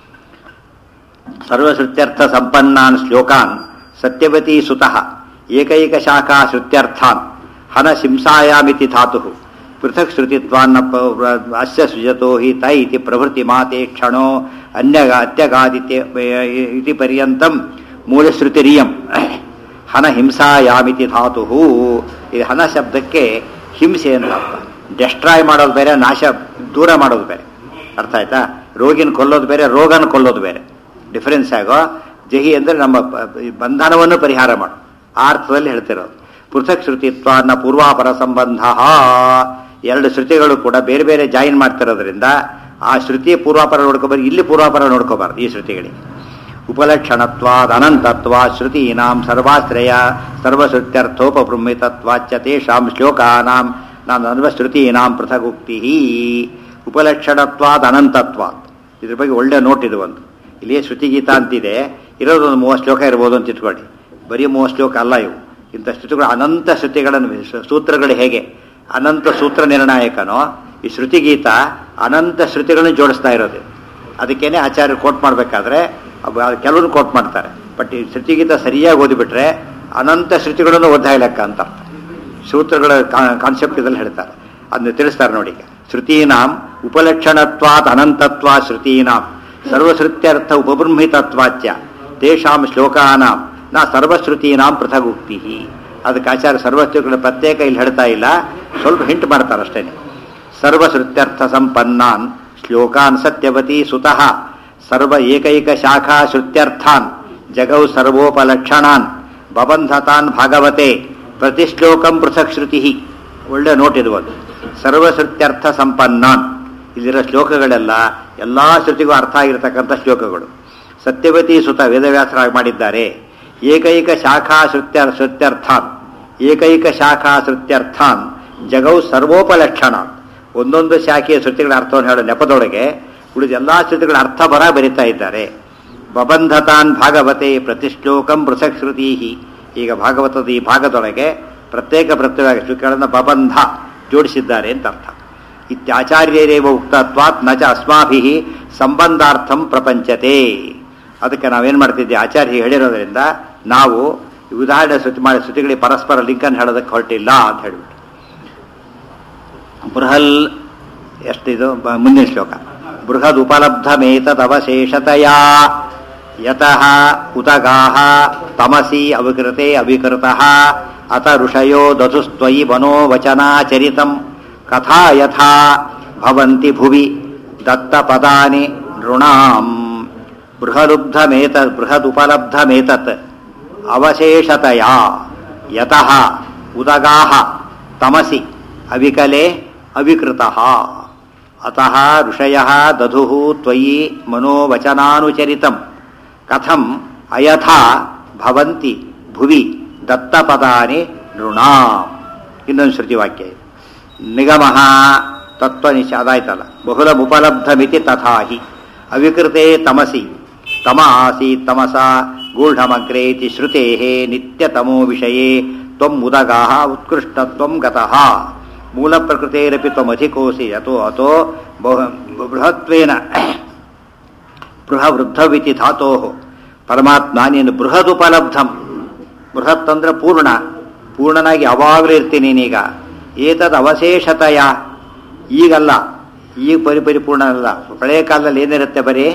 ಸರ್ವಶ್ರುತ್ಯರ್ಥ ಸಂಪನ್ನಾನ್ ಶ್ಲೋಕಾನ್ ಸತ್ಯವತಿ ಸುತಃ ಏಕೈಕ ಶಾಖಾ ಶ್ರುತ್ಯರ್ಥಾನ್ ಹನ ಶಿಂಸಾಯಾಮಿತಿ ಧಾತು ಪೃಥಕ್ ಶ್ರುತಿತ್ವಾನ್ನ ಅಸ್ಯ ಸೃಜತೋ ಹಿ ತೈ ಇತಿ ಪ್ರಭೃತಿ ಮಾತೆ ಕ್ಷಣೋ ಅನ್ಯ ಅತ್ಯಗಾದಿತ್ಯ ಇತಿ ಪರ್ಯಂತಂ ಮೂಲಶ್ರುತಿರಿಯಂ ಹನ ಹಿಂಸಾಯಾಮಿತಿ ಧಾತು ಇದು ಹನ ಶಬ್ದಕ್ಕೆ ಹಿಂಸೆ ಅಂತ ಅರ್ಥ ಡೆಸ್ಟ್ರಾಯ್ ಮಾಡೋದು ಬೇರೆ ನಾಶ ದೂರ ಮಾಡೋದು ಬೇರೆ ಅರ್ಥ ಆಯ್ತಾ ರೋಗಿನ ಕೊಲ್ಲೋದು ಬೇರೆ ರೋಗನ ಕೊಲ್ಲೋದು ಬೇರೆ ಡಿಫರೆನ್ಸ್ ಆಗೋ ಜಹಿ ಅಂದರೆ ನಮ್ಮ ಬಂಧನವನ್ನು ಪರಿಹಾರ ಮಾಡು ಆ ಅರ್ಥದಲ್ಲಿ ಹೇಳ್ತಿರೋದು ಪೃಥಕ್ ಶ್ರುತಿತ್ವ ನ ಪೂರ್ವಾಪರ ಸಂಬಂಧ ಎರಡು ಶ್ರುತಿಗಳು ಕೂಡ ಬೇರೆ ಬೇರೆ ಜಾಯಿನ್ ಮಾಡ್ತಿರೋದ್ರಿಂದ ಆ ಶ್ರುತಿ ಪೂರ್ವಾಪರ ನೋಡ್ಕೋಬಾರ್ದು ಇಲ್ಲಿ ಪೂರ್ವಾಪರ ನೋಡ್ಕೋಬಾರ್ದು ಈ ಶ್ರುತಿಗಳಿಗೆ ಉಪಲಕ್ಷಣತ್ವಾದ ಅನಂತತ್ವ ಶ್ರುತೀನಾಂ ಸರ್ವಾಶ್ರಯ ಸರ್ವಶ್ರುತ್ಯರ್ಥೋಪಬೃಂಹಿತತ್ವಾಚ್ಚ ತೇಷಾಂ ಶ್ಲೋಕಾನಾಂ ನಾನು ಅನ್ವಶ್ರುತೀನಾಂ ಪೃಥಗುಕ್ತಿ ಉಪಲಕ್ಷಣತ್ವಾದ ಅನಂತತ್ವಾತ್ ಇದ್ರ ಬಗ್ಗೆ ಒಳ್ಳೆ ನೋಟ್ ಇದು ಒಂದು ಇಲ್ಲಿ ಶ್ರುತಿಗೀತ ಅಂತಿದೆ ಇರೋದು ಒಂದು ಮೂವತ್ತು ಶ್ಲೋಕ ಇರ್ಬೋದು ಅಂತ ಇಟ್ಕೊಳ್ಳಿ ಬರೀ ಮೂವತ್ತು ಶ್ಲೋಕ ಅಲ್ಲ ಇವು ಇಂಥ ಶ್ರುತಿಗಳು ಅನಂತ ಶ್ರುತಿಗಳನ್ನು ಸೂತ್ರಗಳು ಹೇಗೆ ಅನಂತ ಸೂತ್ರ ನಿರ್ಣಾಯಕನೋ ಈ ಶ್ರುತಿಗೀತ ಅನಂತ ಶ್ರುತಿಗಳನ್ನು ಜೋಡಿಸ್ತಾ ಇರೋದು ಅದಕ್ಕೇನೆ ಆಚಾರ್ಯರು ಕೋಟ್ ಮಾಡಬೇಕಾದ್ರೆ ಕೆಲವರು ಕೋಟ್ ಮಾಡ್ತಾರೆ ಬಟ್ ಈ ಶ್ರುತಿಗೀತ ಸರಿಯಾಗಿ ಓದಿಬಿಟ್ರೆ ಅನಂತ ಶ್ರುತಿಗಳನ್ನು ಓದ್ತಾ ಲೆಕ್ಕ ಅಂತ ಅರ್ಥ ಸೂತ್ರಗಳ ಕಾನ್ಸೆಪ್ಟ್ ಇದರಲ್ಲಿ ಹೇಳ್ತಾರೆ ಅದನ್ನ ತಿಳಿಸ್ತಾರೆ ನೋಡಿ ಈಗ ಶ್ರುತೀನಾಂ ಉಪಲಕ್ಷಣತ್ವಾತ್ ಅನಂತತ್ವ ಶ್ರುತೀನಾಂ ಸರ್ವಶ್ರುತ್ಯರ್ಥ ಉಪಬೃಂಹಿತತ್ವಾಚ್ಯ ತೇಷಾಂ ಶ್ಲೋಕಾನಾಂ ನಾ ಸರ್ವಶ್ರುತೀನಾಂ ಪೃಥಗುಕ್ತಿ ಅದಕ್ಕೆ ಆಚಾರ್ಯ ಸರ್ವಶ್ರುತಿಗಳ ಪ್ರತ್ಯೇಕ ಇಲ್ಲಿ ಹೇಳ್ತಾ ಇಲ್ಲ ಸ್ವಲ್ಪ ಹಿಂಟ್ ಮಾಡ್ತಾರೆ ಅಷ್ಟೇ ಸರ್ವಶ್ರುತ್ಯರ್ಥ ಸಂಪನ್ನಾನ್ ಶ್ಲೋಕಾನ್ ಸತ್ಯವತಿ ಸುತಃ ಸರ್ವ ಏಕೈಕ ಶಾಖಾ ಶ್ರುತ್ಯರ್ಥಾನ್ ಜಗೌ ಸರ್ವೋಪಲಕ್ಷಣಾನ್ ಬಬಂಧತಾನ್ ಭಾಗವತೆ ಪ್ರತಿಶ್ಲೋಕಂ ಪೃಥಕ್ ಶ್ರುತಿ ಒಳ್ಳೆ ನೋಟ್ ಇದು ಒಂದು ಸರ್ವಶ್ರುತ್ಯರ್ಥ ಸಂಪನ್ನಾನ್ ಇಲ್ಲಿರೋ ಶ್ಲೋಕಗಳೆಲ್ಲ ಎಲ್ಲಾ ಶ್ರುತಿಗೂ ಅರ್ಥ ಆಗಿರತಕ್ಕಂಥ ಶ್ಲೋಕಗಳು ಸತ್ಯವತಿ ಸುತ ವೇದವ್ಯಾಸರಾಗಿ ಮಾಡಿದ್ದಾರೆ ಏಕೈಕ ಶಾಖಾ ಶ್ರುತ್ಯ ಶ್ರುತ್ಯರ್ಥಾನ್ ಏಕೈಕ ಶಾಖಾ ಶ್ರುತ್ಯರ್ಥಾನ್ ಜಗೌ ಸರ್ವೋಪಲಕ್ಷಣ ಒಂದೊಂದು ಶಾಖೆಯ ಶ್ರುತಿಗಳ ಅರ್ಥವನ್ನು ಹೇಳೋ ನೆಪದೊಳಗೆ ಉಳಿದ ಎಲ್ಲಾ ಶ್ರುತಿಗಳ ಅರ್ಥ ಬರ ಬರಿತಾ ಇದ್ದಾರೆ ಬಬಂಧತಾನ್ ಭಾಗವತೆ ಪ್ರತಿಶ್ಲೋಕಂ ಪೃಥಕ್ ಶ್ರುತಿ ಈಗ ಭಾಗವತದ ಈ ಭಾಗದೊಳಗೆ ಪ್ರತ್ಯೇಕ ಪ್ರತ್ಯೇಕ ಶ್ರುತಿಗಳನ್ನು ಬಬಂಧ ಜೋಡಿಸಿದ್ದಾರೆ ಅಂತ ಅರ್ಥ ಇತ್ಯಾಚಾರ್ಯರೇವ ಉಕ್ತತ್ವಾತ್ ನ ಚ ಅಸ್ಮಾಭಿ ಸಂಬಂಧಾರ್ಥಂ ಪ್ರಪಂಚತೆ ಅದಕ್ಕೆ ನಾವೇನು ಮಾಡ್ತಿದ್ದೆ ಆಚಾರ್ಯ ಹೇಳಿರೋದ್ರಿಂದ ನಾವು ಉದಾಹರಣೆ ಶ್ರುತಿ ಮಾಡಿ ಶ್ರುತಿಗಳಿಗೆ ಪರಸ್ಪರ ಲಿಂಕನ್ನು ಹೇಳೋದಕ್ಕೆ ಹೊರಟಿಲ್ಲ ಅಂತ ಹೇಳ್ಬಿಟ್ಟು ಬೃಹಲ್ ಎಷ್ಟಿದು ಬ- ಮುಂದಿನ ಶ್ಲೋಕ ಬೃಹದ್ ಉಪಲಬ್ಧಮೇತದವಶೇಷತೆಯ ಯತಃ ಉತಗಾಹ ತಮಸಿ ಅವಿಕೃತೆ ಅವಿಕೃತಃ ಅತ ಋಷಯೋ ದಧುಸ್ತ್ವಯಿ ಮನೋವಚನಾಚರಿತಂ ಕಥಾ ಯಥಾ ಭವಂತಿ ಭುವಿ ದತ್ತಪದಾನಿ ನೃಣಾಂ ಬೃಹದುಬ್ಧಮೇತ ಬೃಹದುಪಲಬ್ಧಮೇತತ್ ಅವಶೇಷತೆಯ ಯತಃ ಉದಗಾಹ ತಮಸಿ ಅವಿಕಲೆ ಅವಿಕೃತಃ ಅತಃ ಋಷಯಃ ದಧುಃ ತ್ವಯಿ ಮನೋವಚನಾನುಚರಿತಂ ಕಥಂ ಅಯಥಾ ಭವಂತಿ ಭುವಿ ದತ್ತಪದಾನಿ ನೃಣಾಂ ಇನ್ನೊಂದು ಶ್ರುತಿವಾಕ್ಯ ಇದೆ ನಿಗಮ ತತ್ವನಿಶ ಅದಾಯ್ತಲ್ಲ ಬಹುಲಮುಪಲಬ್ಧಮಿತಿ ತಥಾಹಿ ಅವಿಕೃತೆ ತಮಸಿ ತಮ ಆಸೀತ್ ತಮಸ ಗೂಢಮಗ್ರೆ ಇತಿ ಶ್ರುತೆ ನಿತ್ಯತಮೋ ವಿಷಯೇ ತ್ವಂ ಉದಗಾಹ ಉತ್ಕೃಷ್ಟತ್ವಂ ಗತಃ ಮೂಲ ಪ್ರಕೃತೇರಪಿ ತ್ವಮಧಿಕೋಸಿ ಅತೋ ಅತೋ ಬಹು ಬೃಹತ್ವೇನ ಬೃಹವೃದ್ಧವಿತಿ ಧಾತೋ ಪರಮಾತ್ಮ ನೀನು ಬೃಹದುಪಲಬ್ಧಂ ಬೃಹತ್ ಅಂದ್ರೆ ಪೂರ್ಣ ಪೂರ್ಣನಾಗಿ ಯಾವಾಗಲೂ ಇರ್ತೀನಿ ನೀನೀಗ ಏತದ್ ಅವಶೇಷತೆಯ ಈಗಲ್ಲ ಈಗ ಪರಿ ಪರಿಪೂರ್ಣ ಅಲ್ಲ ಹಳೆಯ ಕಾಲದಲ್ಲಿ ಏನಿರುತ್ತೆ ಬರೀ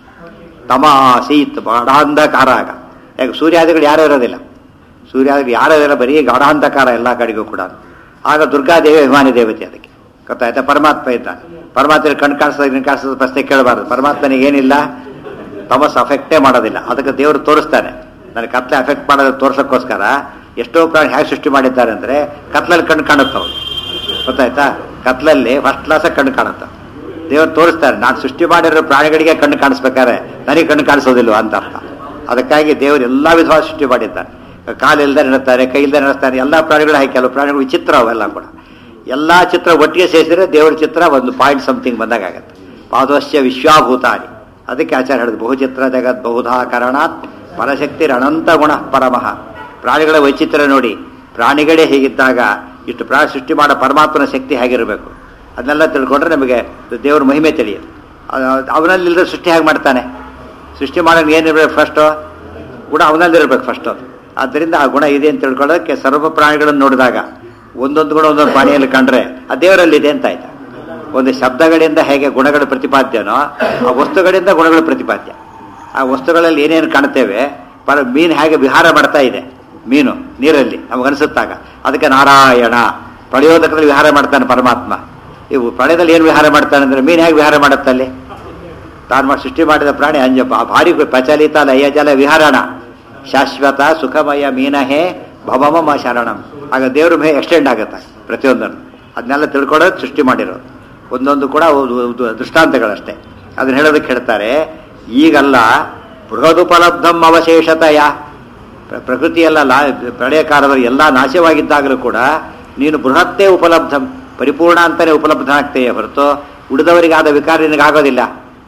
ತಮಾಸೀತ್ ಗಾಢಾಂಧಕಾರ ಆಗ ಯಾಕೆ ಸೂರ್ಯಾದಿಗಳು ಯಾರೂ ಇರೋದಿಲ್ಲ ಸೂರ್ಯಾದಿಗಳು ಯಾರೂ ಇರೋಲ್ಲ ಬರೀ ಗಾಢಾಂಧಕಾರ ಎಲ್ಲ ಕಡೆಗೂ ಕೂಡ ಆಗ ದುರ್ಗಾದೇವಿ ಅಭಿಮಾನಿ ದೇವತೆ ಅದಕ್ಕೆ ಗೊತ್ತಾಯ್ತಾ ಪರಮಾತ್ಮ ಇದ್ದ ಪರಮಾತ್ಮ ಕಣ್ ಕಾಣಿಸೋದು ಕಣ್ ಕಾಣಿಸೋದು ಪ್ರಶ್ನೆ ಕೇಳಬಾರ್ದು ಪರಮಾತ್ಮನಿಗೆ ಏನಿಲ್ಲ ತಮಸ್ ಅಫೆಕ್ಟೇ ಮಾಡೋದಿಲ್ಲ ಅದಕ್ಕೆ ದೇವರು ತೋರಿಸ್ತಾನೆ ನನಗೆ ಕತ್ಲೆ ಅಫೆಕ್ಟ್ ಮಾಡೋದು ತೋರ್ಸೋಕ್ಕೋಸ್ಕರ ಎಷ್ಟೋ ಪ್ರಾಣಿ ಹೇಗೆ ಸೃಷ್ಟಿ ಮಾಡಿದ್ದಾರೆ ಅಂದರೆ ಕತ್ಲಲ್ಲಿ ಕಣ್ಣು ಕಾಣುತ್ತವು ಗೊತ್ತಾಯ್ತಾ ಕತ್ಲಲ್ಲಿ ಫಸ್ಟ್ ಕ್ಲಾಸ ಕಣ್ಣು ಕಾಣುತ್ತೆ ದೇವರು ತೋರಿಸ್ತಾರೆ ನಾನು ಸೃಷ್ಟಿ ಮಾಡಿರೋ ಪ್ರಾಣಿಗಳಿಗೆ ಕಣ್ಣು ಕಾಣಿಸ್ಬೇಕಾದ್ರೆ ನನಗೆ ಕಣ್ಣು ಕಾಣಿಸೋದಿಲ್ವ ಅಂತ ಅರ್ಥ ಅದಕ್ಕಾಗಿ ದೇವರು ಎಲ್ಲ ವಿಧವಾದ ಸೃಷ್ಟಿ ಮಾಡಿದ್ದಾರೆ ಕಾಲಿಲ್ಲದೆ ನಡೆಸ್ತಾರೆ ಕೈಯಿಲ್ಲದೆ ನಡೆಸ್ತಾರೆ ಎಲ್ಲ ಪ್ರಾಣಿಗಳು ಹಾಕಿ ಕೆಲವು ಪ್ರಾಣಿಗಳು ವಿಚಿತ್ರ ಅವೆಲ್ಲ ಕೂಡ ಎಲ್ಲ ಚಿತ್ರ ಒಟ್ಟಿಗೆ ಸೇರಿಸಿದ್ರೆ ದೇವರ ಚಿತ್ರ ಒಂದು ಪಾಯಿಂಟ್ ಸಮಥಿಂಗ್ ಬಂದಾಗತ್ತೆ ಪಾದೋಶ್ಯ ವಿಶ್ವಾಭೂತಾನಿ ಅದಕ್ಕೆ ಆಚಾರ ಹೇಳಿದ್ರು ಬಹುಚಿತ್ರ ಜಗತ್ ಬಹುಧಾ ಕರಣಾತ್ ಪರಶಕ್ತಿ ಅನಂತ ಗುಣ ಪರಮಃ ಪ್ರಾಣಿಗಳ ವೈಚಿತ್ರ್ಯ ನೋಡಿ ಪ್ರಾಣಿಗಳೇ ಹೀಗಿದ್ದಾಗ ಇಷ್ಟು ಪ್ರಾಣಿ ಸೃಷ್ಟಿ ಮಾಡೋ ಪರಮಾತ್ಮನ ಶಕ್ತಿ ಹೇಗಿರಬೇಕು ಅದನ್ನೆಲ್ಲ ತಿಳ್ಕೊಂಡ್ರೆ ನಮಗೆ ದೇವ್ರ ಮಹಿಮೆ ತಿಳಿಯುತ್ತೆ ಅವನಲ್ಲಿಲ್ಲದೆ ಸೃಷ್ಟಿ ಹೇಗೆ ಮಾಡ್ತಾನೆ ಸೃಷ್ಟಿ ಮಾಡೋದು ಏನಿರ್ಬೇಕು ಫಸ್ಟು ಗುಣ ಅವನಲ್ಲಿರ್ಬೇಕು ಫಸ್ಟು ಆದ್ದರಿಂದ ಆ ಗುಣ ಇದೆ ಅಂತ ತಿಳ್ಕೊಳ್ಳೋದಕ್ಕೆ ಸರ್ವ ಪ್ರಾಣಿಗಳನ್ನು ನೋಡಿದಾಗ ಒಂದೊಂದು ಗುಣ ಒಂದೊಂದು ಪ್ರಾಣಿಯಲ್ಲಿ ಕಂಡ್ರೆ ಆ ದೇವರಲ್ಲಿದೆ ಅಂತ ಆಯ್ತಾ ಒಂದು ಶಬ್ದಗಳಿಂದ ಹೇಗೆ ಗುಣಗಳು ಪ್ರತಿಪಾದ್ಯನೋ ಆ ವಸ್ತುಗಳಿಂದ ಗುಣಗಳು ಪ್ರತಿಪಾದ್ಯ ಆ ವಸ್ತುಗಳಲ್ಲಿ ಏನೇನು ಕಾಣ್ತೇವೆ ಪರ ಮೀನು ಹೇಗೆ ವಿಹಾರ ಮಾಡ್ತಾ ಇದೆ ಮೀನು ನೀರಲ್ಲಿ ನಮಗನ್ಸುತ್ತಾಗ ಅದಕ್ಕೆ ನಾರಾಯಣ ಪ್ರಳಯೋದಕದಲ್ಲಿ ವಿಹಾರ ಮಾಡ್ತಾನೆ ಪರಮಾತ್ಮ ಇವು ಪ್ರಳಯದಲ್ಲಿ ಏನು ವಿಹಾರ ಮಾಡ್ತಾನೆ ಅಂದ್ರೆ ಮೀನು ಹೇಗೆ ವಿಹಾರ ಮಾಡುತ್ತೆ ಅಲ್ಲಿ ತಾನು ಮಾಡಿ ಸೃಷ್ಟಿ ಮಾಡಿದ ಪ್ರಾಣಿ ಅಂಜ ಬಾ- ಭಾರಿ ಪ್ರಚಲಿತ ಲಯಜಲ ವಿಹಾರಣ ಶಾಶ್ವತ ಸುಖಮಯ ಮೀನಹೇ ಭವಮಮ ಶರಣಂ ಆಗ ದೇವ್ರ ಮೇ ಎಕ್ಸ್ಟೆಂಡ್ ಆಗುತ್ತೆ ಪ್ರತಿಯೊಂದನ್ನು ಅದನ್ನೆಲ್ಲ ತಿಳ್ಕೊಳ್ಳೋದು ಸೃಷ್ಟಿ ಮಾಡಿರೋದು ಒಂದೊಂದು ಕೂಡ ಒಂದು- ಒಂದು ದೃಷ್ಟಾಂತಗಳಷ್ಟೇ ಅದನ್ನ ಹೇಳೋದಕ್ಕೆ ಹೇಳ್ತಾರೆ ಈಗಲ್ಲ ಬೃಹದುಪಲಬ್ಧಂ ಅವಶೇಷತೆಯ ಪ್ರ- ಪ್ರಕೃತಿಯೆಲ್ಲ ಲಾ ಪ್ರಳಯ ಕಾಲದಲ್ಲಿ ಎಲ್ಲ ನಾಶವಾಗಿದ್ದಾಗಲೂ ಕೂಡ ನೀನು ಬೃಹತ್ತೇ ಉಪಲಬ್ಧಂ ಪರಿಪೂರ್ಣ ಅಂತಾನೆ ಉಪಲಬ್ಧ ಆಗ್ತೇವೆ ಹೊರತು ಉಳಿದವರಿಗಾದ ವಿಕಾರ ನಿನಗಾಗೋದಿಲ್ಲ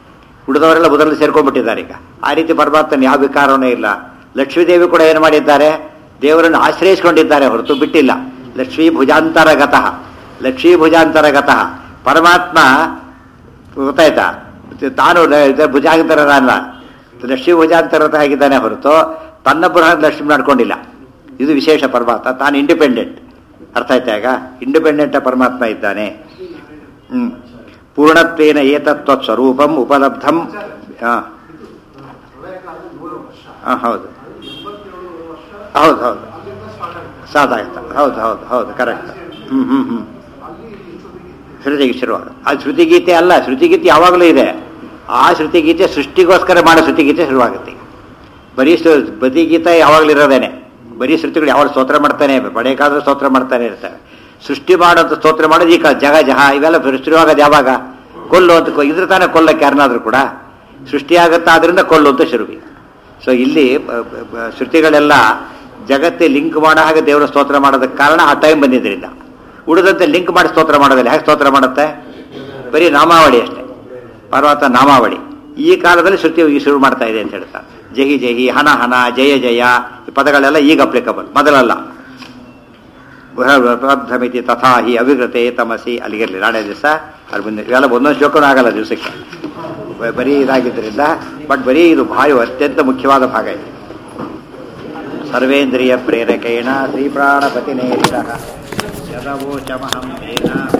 ಉಳಿದವರೆಲ್ಲ ಬುಧರಲ್ಲಿ ಸೇರ್ಕೊಂಡ್ಬಿಟ್ಟಿದ್ದಾರೆ ಈಗ ಆ ರೀತಿ ಪರಮಾತ್ಮನ ಯಾವ ವಿಕಾರವೂ ಇಲ್ಲ ಲಕ್ಷ್ಮೀದೇವಿ ಕೂಡ ಏನು ಮಾಡಿದ್ದಾರೆ ದೇವರನ್ನು ಆಶ್ರಯಿಸಿಕೊಂಡಿದ್ದಾರೆ ಹೊರತು ಬಿಟ್ಟಿಲ್ಲ ಲಕ್ಷ್ಮೀ ಭುಜಾಂತರಗತಃ ಲಕ್ಷ್ಮೀ ಭುಜಾಂತರಗತಃ ಪರಮಾತ್ಮ ಗೊತ್ತಾಯ್ತಾ ತಾನು ಲ- ಭುಜಾಂತರಲ್ಲ ಲಕ್ಷ್ಮೀ ಭುಜಾಂತರತ ಆಗಿದ್ದಾನೆ ಹೊರತು ತನ್ನ ಪುನಃ ಲಕ್ಷ್ಮಿ ಮಾಡ್ಕೊಂಡಿಲ್ಲ ಇದು ವಿಶೇಷ ಪರಮಾತ್ಮ ತಾನು ಇಂಡಿಪೆಂಡೆಂಟ್ ಅರ್ಥ ಆಯ್ತಾ ಈಗ ಇಂಡಿಪೆಂಡೆಂಟ್ ಪರಮಾತ್ಮ ಇದ್ದಾನೆ ಹ್ಮ್ ಪೂರ್ಣತ್ವೇನ ಏತತ್ವ ಸ್ವರೂಪಂ ಉಪಲಬ್ಧಂ ಹಾ ಹಾ, ಹೌದು ಹೌದು ಹೌದು ಸಾಧಾಯ್ತ ಹೌದು ಹೌದು ಹೌದು ಕರೆಕ್ಟ್ ಹ್ಮ್ ಹ್ಮ್ ಹ್ಮ್ ಶ್ರುತಿಗೆ ಶುರುವಾಗ ಅದು ಶ್ರುತಿಗೀತೆ ಅಲ್ಲ ಶ್ರುತಿಗೀತೆ ಯಾವಾಗಲೂ ಇದೆ ಆ ಶ್ರುತಿಗೀತೆ ಸೃಷ್ಟಿಗೋಸ್ಕರ ಮಾಡೋ ಶ್ರುತಿಗೀತೆ ಶುರುವಾಗುತ್ತೆ ಬರೀ ಶ್ರು- ಬದಿಗೀತೆ ಯಾವಾಗಲೂ ಇರೋದೇನೆ ಬರೀ ಶ್ರುತಿಗಳು ಯಾವಾಗ ಸ್ತೋತ್ರ ಮಾಡ್ತಾನೆ ಬಡೇಕಾದ್ರೂ ಸ್ತೋತ್ರ ಮಾಡ್ತಾನೆ ಇರ್ತಾರೆ ಸೃಷ್ಟಿ ಮಾಡೋಂಥ ಸ್ತೋತ್ರ ಮಾಡೋದು ಈ ಕಾಲ ಜಗ ಜಹ ಇವೆಲ್ಲ ಶುರುವಾಗೋದು ಯಾವಾಗ ಕೊಲ್ಲು ಅಂತ ಕೊ- ಇದ್ರ ತಾನೇ ಕೊಲ್ಲಕ್ಕೆ ಯಾರನ್ನಾದ್ರೂ ಕೂಡ ಸೃಷ್ಟಿಯಾಗತ್ತಾ ಆದ್ರಿಂದ ಕೊಲ್ಲು ಅಂತ ಶುರುವಿ ಸೊ ಇಲ್ಲಿ ಬ- ಬ- ಬ- ಶ್ರುತಿಗಳೆಲ್ಲ ಜಗತ್ತೆ ಲಿಂಕ್ ಮಾಡೋ ಹಾಗೆ ದೇವರ ಸ್ತೋತ್ರ ಮಾಡೋದಕ್ಕೆ ಕಾರಣ ಆ ಟೈಮ್ ಬಂದಿದ್ದರಿಂದ ಉಳಿದಂತೆ ಲಿಂಕ್ ಮಾಡಿ ಸ್ತೋತ್ರ ಮಾಡೋದಿಲ್ಲ ಹೇಗೆ ಸ್ತೋತ್ರ ಮಾಡುತ್ತೆ ಬರೀ ನಾಮಾವಳಿ ಅಷ್ಟೇ ಪರ್ವತ ನಾಮಾವಳಿ ಈ ಕಾಲದಲ್ಲಿ ಶ್ರುತಿ ಈ ಶುರು ಮಾಡ್ತಾ ಇದೆ ಅಂತ ಹೇಳ್ತಾರೆ ಜಹಿ ಜಹಿ ಹನ ಹನ ಜಯ ಜಯ ಈ ಪದಗಳೆಲ್ಲ ಈಗ ಅಪ್ಲಿಕಬಲ್ ಮೊದಲಲ್ಲ ಪ್ರಾಬ್ಧಮಿತಿ ತಥಾ ಹಿ ಅವಿಗತೆ ತಮಸಿ ಅಲ್ಲಿಗಿರಲಿ ನಾಳೆ ದಿವಸ ಅಲ್ಲಿ ಬಂದು ಇವೆಲ್ಲ ಒಂದೊಂದು ಶ್ಲೋಕನೂ ಆಗಲ್ಲ ದಿವಸಕ್ಕೆ ಬ- ಬರೀ ಇದಾಗಿದ್ದರಿಂದ ಬಟ್ ಬರೀ ಇದು ಭಾರಿ ಅತ್ಯಂತ ಮುಖ್ಯವಾದ ಭಾಗ ಇದೆ ಸರ್ವೇಂದ್ರಿಯ ಪ್ರೇರಕೇಣ ಶ್ರೀಪ್ರಾಣಪತಿನೇರಿತ ಯದವೋಚಮಹಂ ತೇನ